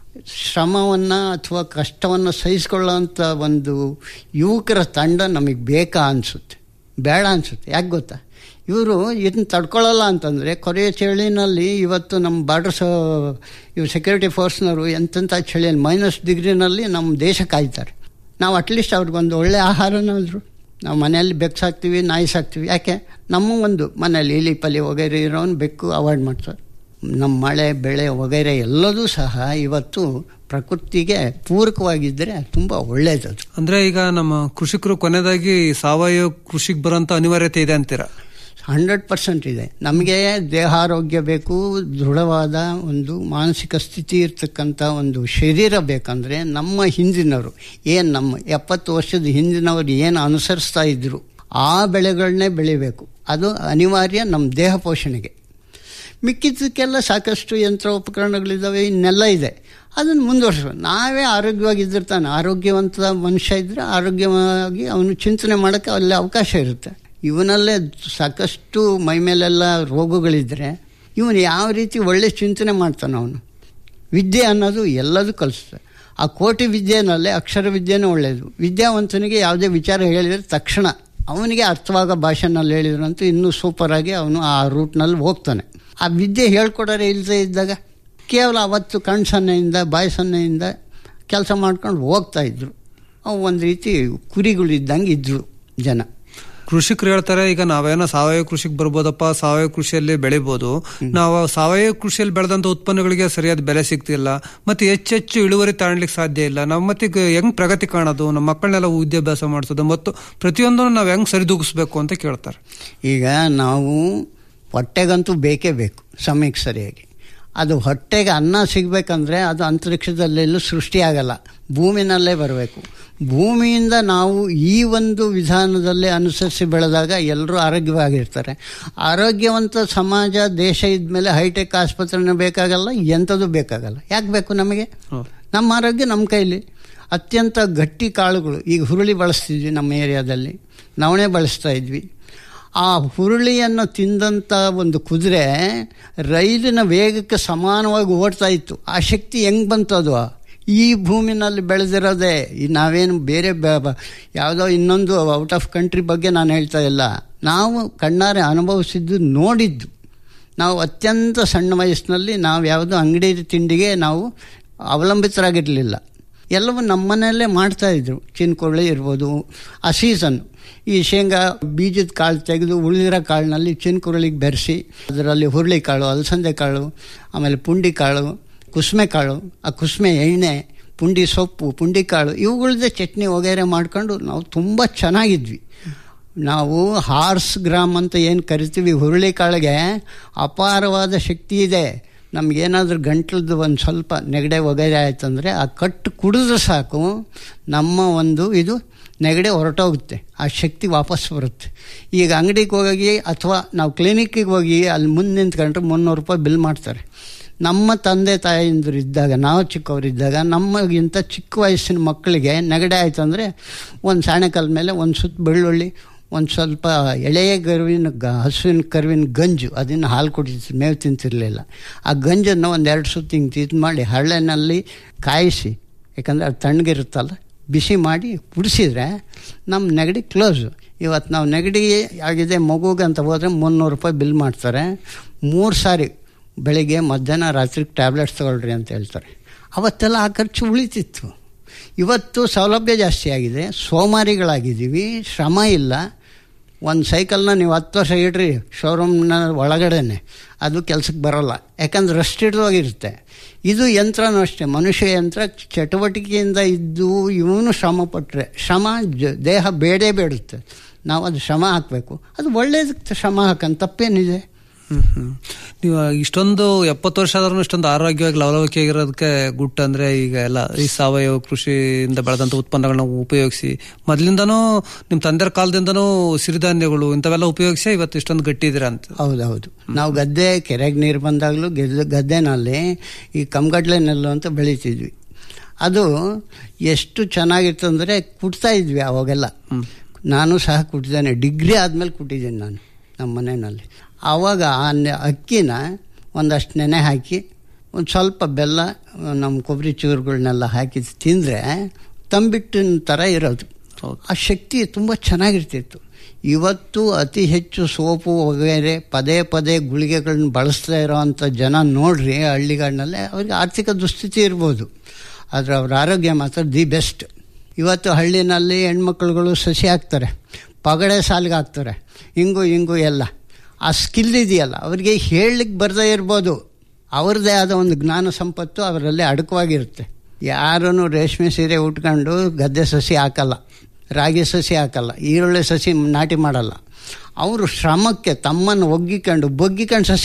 ಶ್ರಮವನ್ನು ಅಥವಾ ಕಷ್ಟವನ್ನು ಸಹಿಸ್ಕೊಳ್ಳೋಂಥ ಒಂದು ಯುವಕರ ತಂಡ ನಮಗೆ ಬೇಕಾ ಅನಿಸುತ್ತೆ ಬೇಡ ಅನಿಸುತ್ತೆ ಯಾಕೆ ಗೊತ್ತಾ ಇವರು ಇದನ್ನ ತಡ್ಕೊಳ್ಳಲ್ಲ ಅಂತಂದರೆ ಕೊರೆಯ ಚಳಿನಲ್ಲಿ ಇವತ್ತು ನಮ್ಮ ಬಾರ್ಡರ್ಸ್ ಇವು ಸೆಕ್ಯೂರಿಟಿ ಫೋರ್ಸ್ನವರು ಎಂತೆಂಥ ಚಳಿಯಲ್ಲಿ ಮೈನಸ್ ಡಿಗ್ರಿನಲ್ಲಿ ನಮ್ಮ ದೇಶ ಕಾಯ್ತಾರೆ ನಾವು ಅಟ್ಲೀಸ್ಟ್ ಅವ್ರಿಗೊಂದು ಒಳ್ಳೆ ಆಹಾರನಾದ್ರು ನಾವು ಮನೆಯಲ್ಲಿ ಬೆಕ್ಕು ಸಾಕ್ತೀವಿ ನಾಯಿ ಸಾಕ್ತೀವಿ ಯಾಕೆ ನಮ್ಮ ಒಂದು ಮನೆಯಲ್ಲಿ ಇಲಿ ಪಲಿ ವಗೈರೆ ಇರೋನು ಬೆಕ್ಕು ಅವಾಯ್ಡ್ ಮಾಡ್ತಾರೆ ನಮ್ಮ ಮಳೆ ಬೆಳೆ ವಗೈರೆ ಎಲ್ಲದೂ ಸಹ ಇವತ್ತು ಪ್ರಕೃತಿಗೆ ಪೂರಕವಾಗಿದ್ದರೆ ತುಂಬ ಒಳ್ಳೆಯದದು ಅಂದ್ರೆ ಈಗ ನಮ್ಮ ಕೃಷಿಕರು ಕೊನೆಯದಾಗಿ ಸಾವಯವ ಕೃಷಿಗೆ ಬರೋಂತ ಅನಿವಾರ್ಯತೆ ಇದೆ ಅಂತೀರಾ ಹಂಡ್ರೆಡ್ ಪರ್ಸೆಂಟ್ ಇದೆ ನಮಗೆ ದೇಹಾರೋಗ್ಯ ಬೇಕು ದೃಢವಾದ ಒಂದು ಮಾನಸಿಕ ಸ್ಥಿತಿ ಇರ್ತಕ್ಕಂಥ ಒಂದು ಶರೀರ ಬೇಕಂದರೆ ನಮ್ಮ ಹಿಂದಿನವರು ಏನು ನಮ್ಮ ಎಪ್ಪತ್ತು ವರ್ಷದ ಹಿಂದಿನವರು ಏನು ಅನುಸರಿಸ್ತಾ ಇದ್ರು ಆ ಬೆಳೆಗಳನ್ನೇ ಬೆಳಿಬೇಕು ಅದು ಅನಿವಾರ್ಯ ನಮ್ಮ ದೇಹ ಪೋಷಣೆಗೆ ಮಿಕ್ಕಿದ್ದಕ್ಕೆಲ್ಲ ಸಾಕಷ್ಟು ಯಂತ್ರೋಪಕರಣಗಳಿದ್ದಾವೆ ಇನ್ನೆಲ್ಲ ಇದೆ ಅದನ್ನು ಮುಂದುವರ್ಸ್ಬೇಕು ನಾವೇ ಆರೋಗ್ಯವಾಗಿದ್ದಿರ್ತಾನೆ ಆರೋಗ್ಯವಂತ ಮನುಷ್ಯ ಇದ್ದರೆ ಆರೋಗ್ಯವಾಗಿ ಅವನು ಚಿಂತನೆ ಮಾಡೋಕ್ಕೆ ಅಲ್ಲಿ ಅವಕಾಶ ಇರುತ್ತೆ ಇವನಲ್ಲೇ ಸಾಕಷ್ಟು ಮೈ ಮೇಲೆಲ್ಲ ರೋಗಗಳಿದ್ದರೆ ಇವನು ಯಾವ ರೀತಿ ಒಳ್ಳೆ ಚಿಂತನೆ ಮಾಡ್ತಾನೆ ಅವನು ವಿದ್ಯೆ ಅನ್ನೋದು ಎಲ್ಲದೂ ಕಲಿಸುತ್ತೆ ಆ ಕೋಟಿ ವಿದ್ಯೆನಲ್ಲೇ ಅಕ್ಷರ ವಿದ್ಯೆನೂ ಒಳ್ಳೆಯದು ವಿದ್ಯಾವಂತನಿಗೆ ಯಾವುದೇ ವಿಚಾರ ಹೇಳಿದರೆ ತಕ್ಷಣ ಅವನಿಗೆ ಅರ್ಥವಾಗೋ ಭಾಷೆನಲ್ಲಿ ಹೇಳಿದ್ರಂತೂ ಇನ್ನೂ ಸೂಪರಾಗಿ ಅವನು ಆ ರೂಟ್ನಲ್ಲಿ ಹೋಗ್ತಾನೆ ಆ ವಿದ್ಯೆ ಹೇಳ್ಕೊಡೋರೆ ಇಲ್ಲದೆ ಇದ್ದಾಗ ಕೇವಲ ಅವತ್ತು ಕಣ್ಣು ಸನ್ನೆಯಿಂದ ಬಾಯಿ ಸನ್ನೆಯಿಂದ ಕೆಲಸ ಮಾಡ್ಕೊಂಡು ಹೋಗ್ತಾ ಇದ್ರು ಅವು ಒಂದು ರೀತಿ ಕುರಿಗಳಿದ್ದಂಗೆ ಇದ್ದರು ಜನ ಕೃಷಿಕರು ಹೇಳ್ತಾರೆ ಈಗ ನಾವೇನೋ ಸಾವಯವ ಕೃಷಿಗೆ ಬರ್ಬೋದಪ್ಪ ಸಾವಯವ ಕೃಷಿಯಲ್ಲಿ ಬೆಳಿಬೋದು ನಾವು ಸಾವಯವ ಕೃಷಿಯಲ್ಲಿ ಬೆಳೆದಂತ ಉತ್ಪನ್ನಗಳಿಗೆ ಸರಿಯಾದ ಬೆಲೆ ಸಿಗ್ತಿಲ್ಲ ಮತ್ತೆ ಹೆಚ್ಚೆಚ್ಚು ಇಳುವರಿ ತಾಣ್ಲಿಕ್ಕೆ ಸಾಧ್ಯ ಇಲ್ಲ ನಾವು ಮತ್ತೆ ಈಗ ಹೆಂಗ್ ಪ್ರಗತಿ ಕಾಣೋದು ನಮ್ಮ ಮಕ್ಕಳನ್ನೆಲ್ಲ ವಿದ್ಯಾಭ್ಯಾಸ ಮಾಡಿಸೋದು ಮತ್ತು ಪ್ರತಿಯೊಂದನ್ನು ನಾವು ಹೆಂಗ್ ಸರಿದೂಗಿಸ್ಬೇಕು ಅಂತ ಕೇಳ್ತಾರೆ ಈಗ ನಾವು ಹೊಟ್ಟೆಗಂತೂ ಬೇಕೇ ಬೇಕು ಸಮಯಕ್ಕೆ ಸರಿಯಾಗಿ ಅದು ಹೊಟ್ಟೆಗೆ ಅನ್ನ ಸಿಗಬೇಕಂದ್ರೆ ಅದು ಅಂತರಿಕ್ಷದಲ್ಲೆಲ್ಲೂ ಸೃಷ್ಟಿಯಾಗಲ್ಲ ಭೂಮಿನಲ್ಲೇ ಬರಬೇಕು ಭೂಮಿಯಿಂದ ನಾವು ಈ ಒಂದು ವಿಧಾನದಲ್ಲೇ ಅನುಸರಿಸಿ ಬೆಳೆದಾಗ ಎಲ್ಲರೂ ಆರೋಗ್ಯವಾಗಿರ್ತಾರೆ ಆರೋಗ್ಯವಂತ ಸಮಾಜ ದೇಶ ಇದ್ಮೇಲೆ ಹೈಟೆಕ್ ಆಸ್ಪತ್ರೆನೂ ಬೇಕಾಗಲ್ಲ ಎಂಥದ್ದು ಬೇಕಾಗಲ್ಲ ಯಾಕೆ ಬೇಕು ನಮಗೆ ನಮ್ಮ ಆರೋಗ್ಯ ನಮ್ಮ ಕೈಲಿ ಅತ್ಯಂತ ಗಟ್ಟಿ ಕಾಳುಗಳು ಈಗ ಹುರುಳಿ ಬಳಸ್ತಿದ್ವಿ ನಮ್ಮ ಏರಿಯಾದಲ್ಲಿ ನವಣೆ ಬಳಸ್ತಾ ಇದ್ವಿ ಆ ಹುರುಳಿಯನ್ನು ತಿಂದಂಥ ಒಂದು ಕುದುರೆ ರೈಲಿನ ವೇಗಕ್ಕೆ ಸಮಾನವಾಗಿ ಓಡ್ತಾ ಇತ್ತು ಆ ಶಕ್ತಿ ಹೆಂಗೆ ಬಂತು ಅದು ಈ ಭೂಮಿನಲ್ಲಿ ಬೆಳೆದಿರೋದೇ ಈ ನಾವೇನು ಬೇರೆ ಬ- ಬ- ಯಾವುದೋ ಇನ್ನೊಂದು ಔಟ್ ಆಫ್ ಕಂಟ್ರಿ ಬಗ್ಗೆ ನಾನು ಹೇಳ್ತಾ ಇಲ್ಲ ನಾವು ಕಣ್ಣಾರೆ ಅನುಭವಿಸಿದ್ದು ನೋಡಿದ್ದು ನಾವು ಅತ್ಯಂತ ಸಣ್ಣ ವಯಸ್ಸಿನಲ್ಲಿ ನಾವು ಯಾವುದೋ ಅಂಗಡಿ ತಿಂಡಿಗೆ ನಾವು ಅವಲಂಬಿತರಾಗಿರಲಿಲ್ಲ ಎಲ್ಲವೂ ನಮ್ಮನೆಯಲ್ಲೇ ಮಾಡ್ತಾಯಿದ್ರು ಚಿನ್ಕೊಳ್ಳಿ ಇರ್ಬೋದು ಆ ಸೀಸನ್ ಈ ಶೇಂಗಾ ಬೀಜದ ಕಾಳು ತೆಗೆದು ಉಳಿದಿರೋ ಕಾಳಿನಲ್ಲಿ ಚಿನ್ಕುರುಳಿಗೆ ಬೆರೆಸಿ ಅದರಲ್ಲಿ ಹುರುಳಿ ಕಾಳು ಅಲಸಂದೆ ಕಾಳು ಆಮೇಲೆ ಪುಂಡಿ ಕಾಳು ಕುಸುಮೆ ಕಾಳು ಆ ಕುಸುಮೆ ಎಣ್ಣೆ ಪುಂಡಿ ಸೊಪ್ಪು ಪುಂಡಿ ಕಾಳು ಇವುಗಳದ್ದೇ ಚಟ್ನಿ ವಗೈರೆ ಮಾಡ್ಕೊಂಡು ನಾವು ತುಂಬ ಚೆನ್ನಾಗಿದ್ವಿ ನಾವು ಹಾರ್ಸ್ ಗ್ರಾಮ್ ಅಂತ ಏನು ಕರಿತೀವಿ ಹುರುಳಿ ಕಾಳಿಗೆ ಅಪಾರವಾದ ಶಕ್ತಿ ಇದೆ ನಮಗೇನಾದ್ರೂ ಗಂಟ್ಲದ್ದು ಒಂದು ಸ್ವಲ್ಪ ನೆಗಡೆ ವಗೈರೆ ಆಯ್ತಂದರೆ ಆ ಕಟ್ಟು ಕುಡಿದ್ರೆ ಸಾಕು ನಮ್ಮ ಒಂದು ಇದು ನೆಗಡೆ ಹೊರಟೋಗುತ್ತೆ ಆ ಶಕ್ತಿ ವಾಪಸ್ ಬರುತ್ತೆ ಈಗ ಅಂಗಡಿಗೆ ಹೋಗಿ ಅಥವಾ ನಾವು ಕ್ಲಿನಿಕ್ಕಿಗೆ ಹೋಗಿ ಅಲ್ಲಿ ಮುಂದೆ ನಿಂತ್ಕೊಂಡ್ರೆ ಮುನ್ನೂರು ರೂಪಾಯಿ ಬಿಲ್ ಮಾಡ್ತಾರೆ ನಮ್ಮ ತಂದೆ ತಾಯಿಂದರು ಇದ್ದಾಗ ನಾವು ಚಿಕ್ಕವರಿದ್ದಾಗ ನಮಗಿಂತ ಚಿಕ್ಕ ವಯಸ್ಸಿನ ಮಕ್ಕಳಿಗೆ ನೆಗಡೆ ಆಯ್ತು ಅಂದರೆ ಒಂದು ಸಾಣೆಕಲ್ ಮೇಲೆ ಒಂದು ಸುತ್ತ ಬೆಳ್ಳುಳ್ಳಿ ಒಂದು ಸ್ವಲ್ಪ ಎಳೆಯ ಗರುವಿನ ಗ ಹಸುವಿನ ಕರುವಿನ ಗಂಜು ಅದನ್ನು ಹಾಲು ಕುಡಿತಿದ್ರು ಮೇವು ತಿಂತಿರಲಿಲ್ಲ ಆ ಗಂಜನ್ನು ಒಂದು ಎರಡು ಸುತ್ತು ಹಿಂಗೆ ಇದು ಮಾಡಿ ಹಳ್ಳೆನಲ್ಲಿ ಕಾಯಿಸಿ ಯಾಕಂದರೆ ಅದು ತಣ್ಣಗಿರುತ್ತಲ್ಲ ಬಿಸಿ ಮಾಡಿ ಕುಡಿಸಿದ್ರೆ ನಮ್ಮ ನೆಗಡಿ ಕ್ಲೋಸು ಇವತ್ತು ನಾವು ನೆಗಡಿ ಆಗಿದೆ ಮಗುಗೆ ಅಂತ ಹೋದರೆ ಮುನ್ನೂರು ರೂಪಾಯಿ ಬಿಲ್ ಮಾಡ್ತಾರೆ ಮೂರು ಸಾರಿ ಬೆಳಿಗ್ಗೆ ಮಧ್ಯಾಹ್ನ ರಾತ್ರಿಗೆ ಟ್ಯಾಬ್ಲೆಟ್ಸ್ ತಗೊಳ್ರಿ ಅಂತ ಹೇಳ್ತಾರೆ ಅವತ್ತೆಲ್ಲ ಆ ಖರ್ಚು ಉಳಿತಿತ್ತು ಇವತ್ತು ಸೌಲಭ್ಯ ಜಾಸ್ತಿ ಆಗಿದೆ ಸೋಮಾರಿಗಳಾಗಿದ್ದೀವಿ ಶ್ರಮ ಇಲ್ಲ ಒಂದು ಸೈಕಲ್ನ ನೀವು ಹತ್ತು ವರ್ಷ ಇಡ್ರಿ ಶೋರೂಮ್ನ ಒಳಗಡೆನೆ ಅದು ಕೆಲಸಕ್ಕೆ ಬರೋಲ್ಲ ಯಾಕಂದ್ರೆ ರಸ್ಟ್ ಹಿಡಿದೋಗಿರುತ್ತೆ ಇದು ಯಂತ್ರನೂ ಅಷ್ಟೇ ಮನುಷ್ಯ ಯಂತ್ರ ಚಟುವಟಿಕೆಯಿಂದ ಇದ್ದು ಇವನು ಶ್ರಮ ಪಟ್ಟರೆ ಶ್ರಮ ಜ ದೇಹ ಬೇಡೇ ಬೇಡುತ್ತೆ ನಾವು ಅದು ಶ್ರಮ ಹಾಕಬೇಕು ಅದು ಒಳ್ಳೇದಕ್ಕೆ ಶ್ರಮ ಹಾಕಂತ ತಪ್ಪೇನಿದೆ ಹ್ಮ್ ಹ್ಮ್. ನೀವು ಇಷ್ಟೊಂದು ಎಪ್ಪತ್ತು ವರ್ಷ ಆದ್ರೂ ಇಷ್ಟೊಂದು ಆರೋಗ್ಯವಾಗಿ ಲವಲವಿಕೆಯಾಗಿರೋದಕ್ಕೆ ಗುಟ್ಟು ಅಂದ್ರೆ ಈಗ ಎಲ್ಲ ಈ ಸಾವಯವ ಕೃಷಿಯಿಂದ ಬೆಳೆದಂತ ಉತ್ಪನ್ನಗಳನ್ನ ಉಪಯೋಗಿಸಿ ಮೊದ್ಲಿಂದನೂ ನಿಮ್ ತಂದೆರ ಕಾಲದಿಂದನೂ ಸಿರಿಧಾನ್ಯಗಳು ಇಂಥವೆಲ್ಲ ಉಪಯೋಗಿಸಿ ಇವತ್ತು ಇಷ್ಟೊಂದು ಗಟ್ಟಿ ಇದೀರ ಅಂತ ಹೌದೌದು ನಾವು ಗದ್ದೆ ಕೆರೆಗೆ ನೀರು ಬಂದಾಗಲೂ ಗೆದ್ದೆ ಗದ್ದೆನಲ್ಲಿ ಈ ಕಮ್ಗಡ್ಲೆ ನೆಲ್ಲು ಅಂತ ಬೆಳಿತಿದ್ವಿ ಅದು ಎಷ್ಟು ಚೆನ್ನಾಗಿತ್ತು ಅಂದರೆ ಕುಟ್ತಾ ಇದ್ವಿ ಅವಾಗೆಲ್ಲ ನಾನು ಸಹ ಕುಟ್ಟಿದ್ದೇನೆ ಡಿಗ್ರಿ ಆದಮೇಲೆ ಕುಟ್ಟಿದ್ದೀನಿ ನಾನು ನಮ್ಮ ಮನೆಯಲ್ಲಿ ಆವಾಗ ಆ ನೆ- ಅಕ್ಕಿನ ಒಂದಷ್ಟು ನೆನೆ ಹಾಕಿ ಒಂದು ಸ್ವಲ್ಪ ಬೆಲ್ಲ ನಮ್ಮ ಕೊಬ್ಬರಿ ಚೂರುಗಳನ್ನೆಲ್ಲ ಹಾಕಿ ತಿಂದರೆ ತಂಬಿಟ್ಟಿನ ಥರ ಇರೋದು ಆ ಶಕ್ತಿ ತುಂಬ ಚೆನ್ನಾಗಿರ್ತಿತ್ತು ಇವತ್ತು ಅತಿ ಹೆಚ್ಚು ಸೋಪು ವಗೈರೆ ಪದೇ ಪದೇ ಗುಳಿಗೆಗಳನ್ನ ಬಳಸ್ತಾ ಇರೋವಂಥ ಜನ ನೋಡ್ರಿ ಹಳ್ಳಿಗಳನ್ನಲ್ಲೇ ಅವ್ರಿಗೆ ಆರ್ಥಿಕ ದುಸ್ಥಿತಿ ಇರ್ಬೋದು ಆದರೆ ಅವ್ರ ಆರೋಗ್ಯ ಮಾತ್ರ ದಿ ಬೆಸ್ಟ್ ಇವತ್ತು ಹಳ್ಳಿನಲ್ಲಿ ಹೆಣ್ಮಕ್ಳುಗಳು ಸಸಿ ಹಾಕ್ತಾರೆ ಪಗಡೆ ಸಾಲಿಗೆ ಹಾಕ್ತಾರೆ ಹಿಂಗು ಹಿಂಗು ಎಲ್ಲ ಆ ಸ್ಕಿಲ್ ಇದೆಯಲ್ಲ ಅವರಿಗೆ ಹೇಳಲಿಕ್ಕೆ ಬರದೇ ಇರ್ಬೋದು ಅವ್ರದ್ದೇ ಆದ ಒಂದು ಜ್ಞಾನ ಸಂಪತ್ತು ಅವರಲ್ಲಿ ಅಡಕವಾಗಿರುತ್ತೆ ಯಾರೂ ರೇಷ್ಮೆ ಸೀರೆ ಉಟ್ಕೊಂಡು ಗದ್ದೆ ಸಸಿ ಹಾಕಲ್ಲ ರಾಗಿ ಸಸಿ ಹಾಕಲ್ಲ ಈರುಳ್ಳಿ ಸಸಿ ನಾಟಿ ಮಾಡಲ್ಲ ಅವರು ಶ್ರಮಕ್ಕೆ ತಮ್ಮನ್ನು ಒಗ್ಗಿಕೊಂಡು ಬೊಗ್ಗಿಕೊಂಡು ಸಸಿ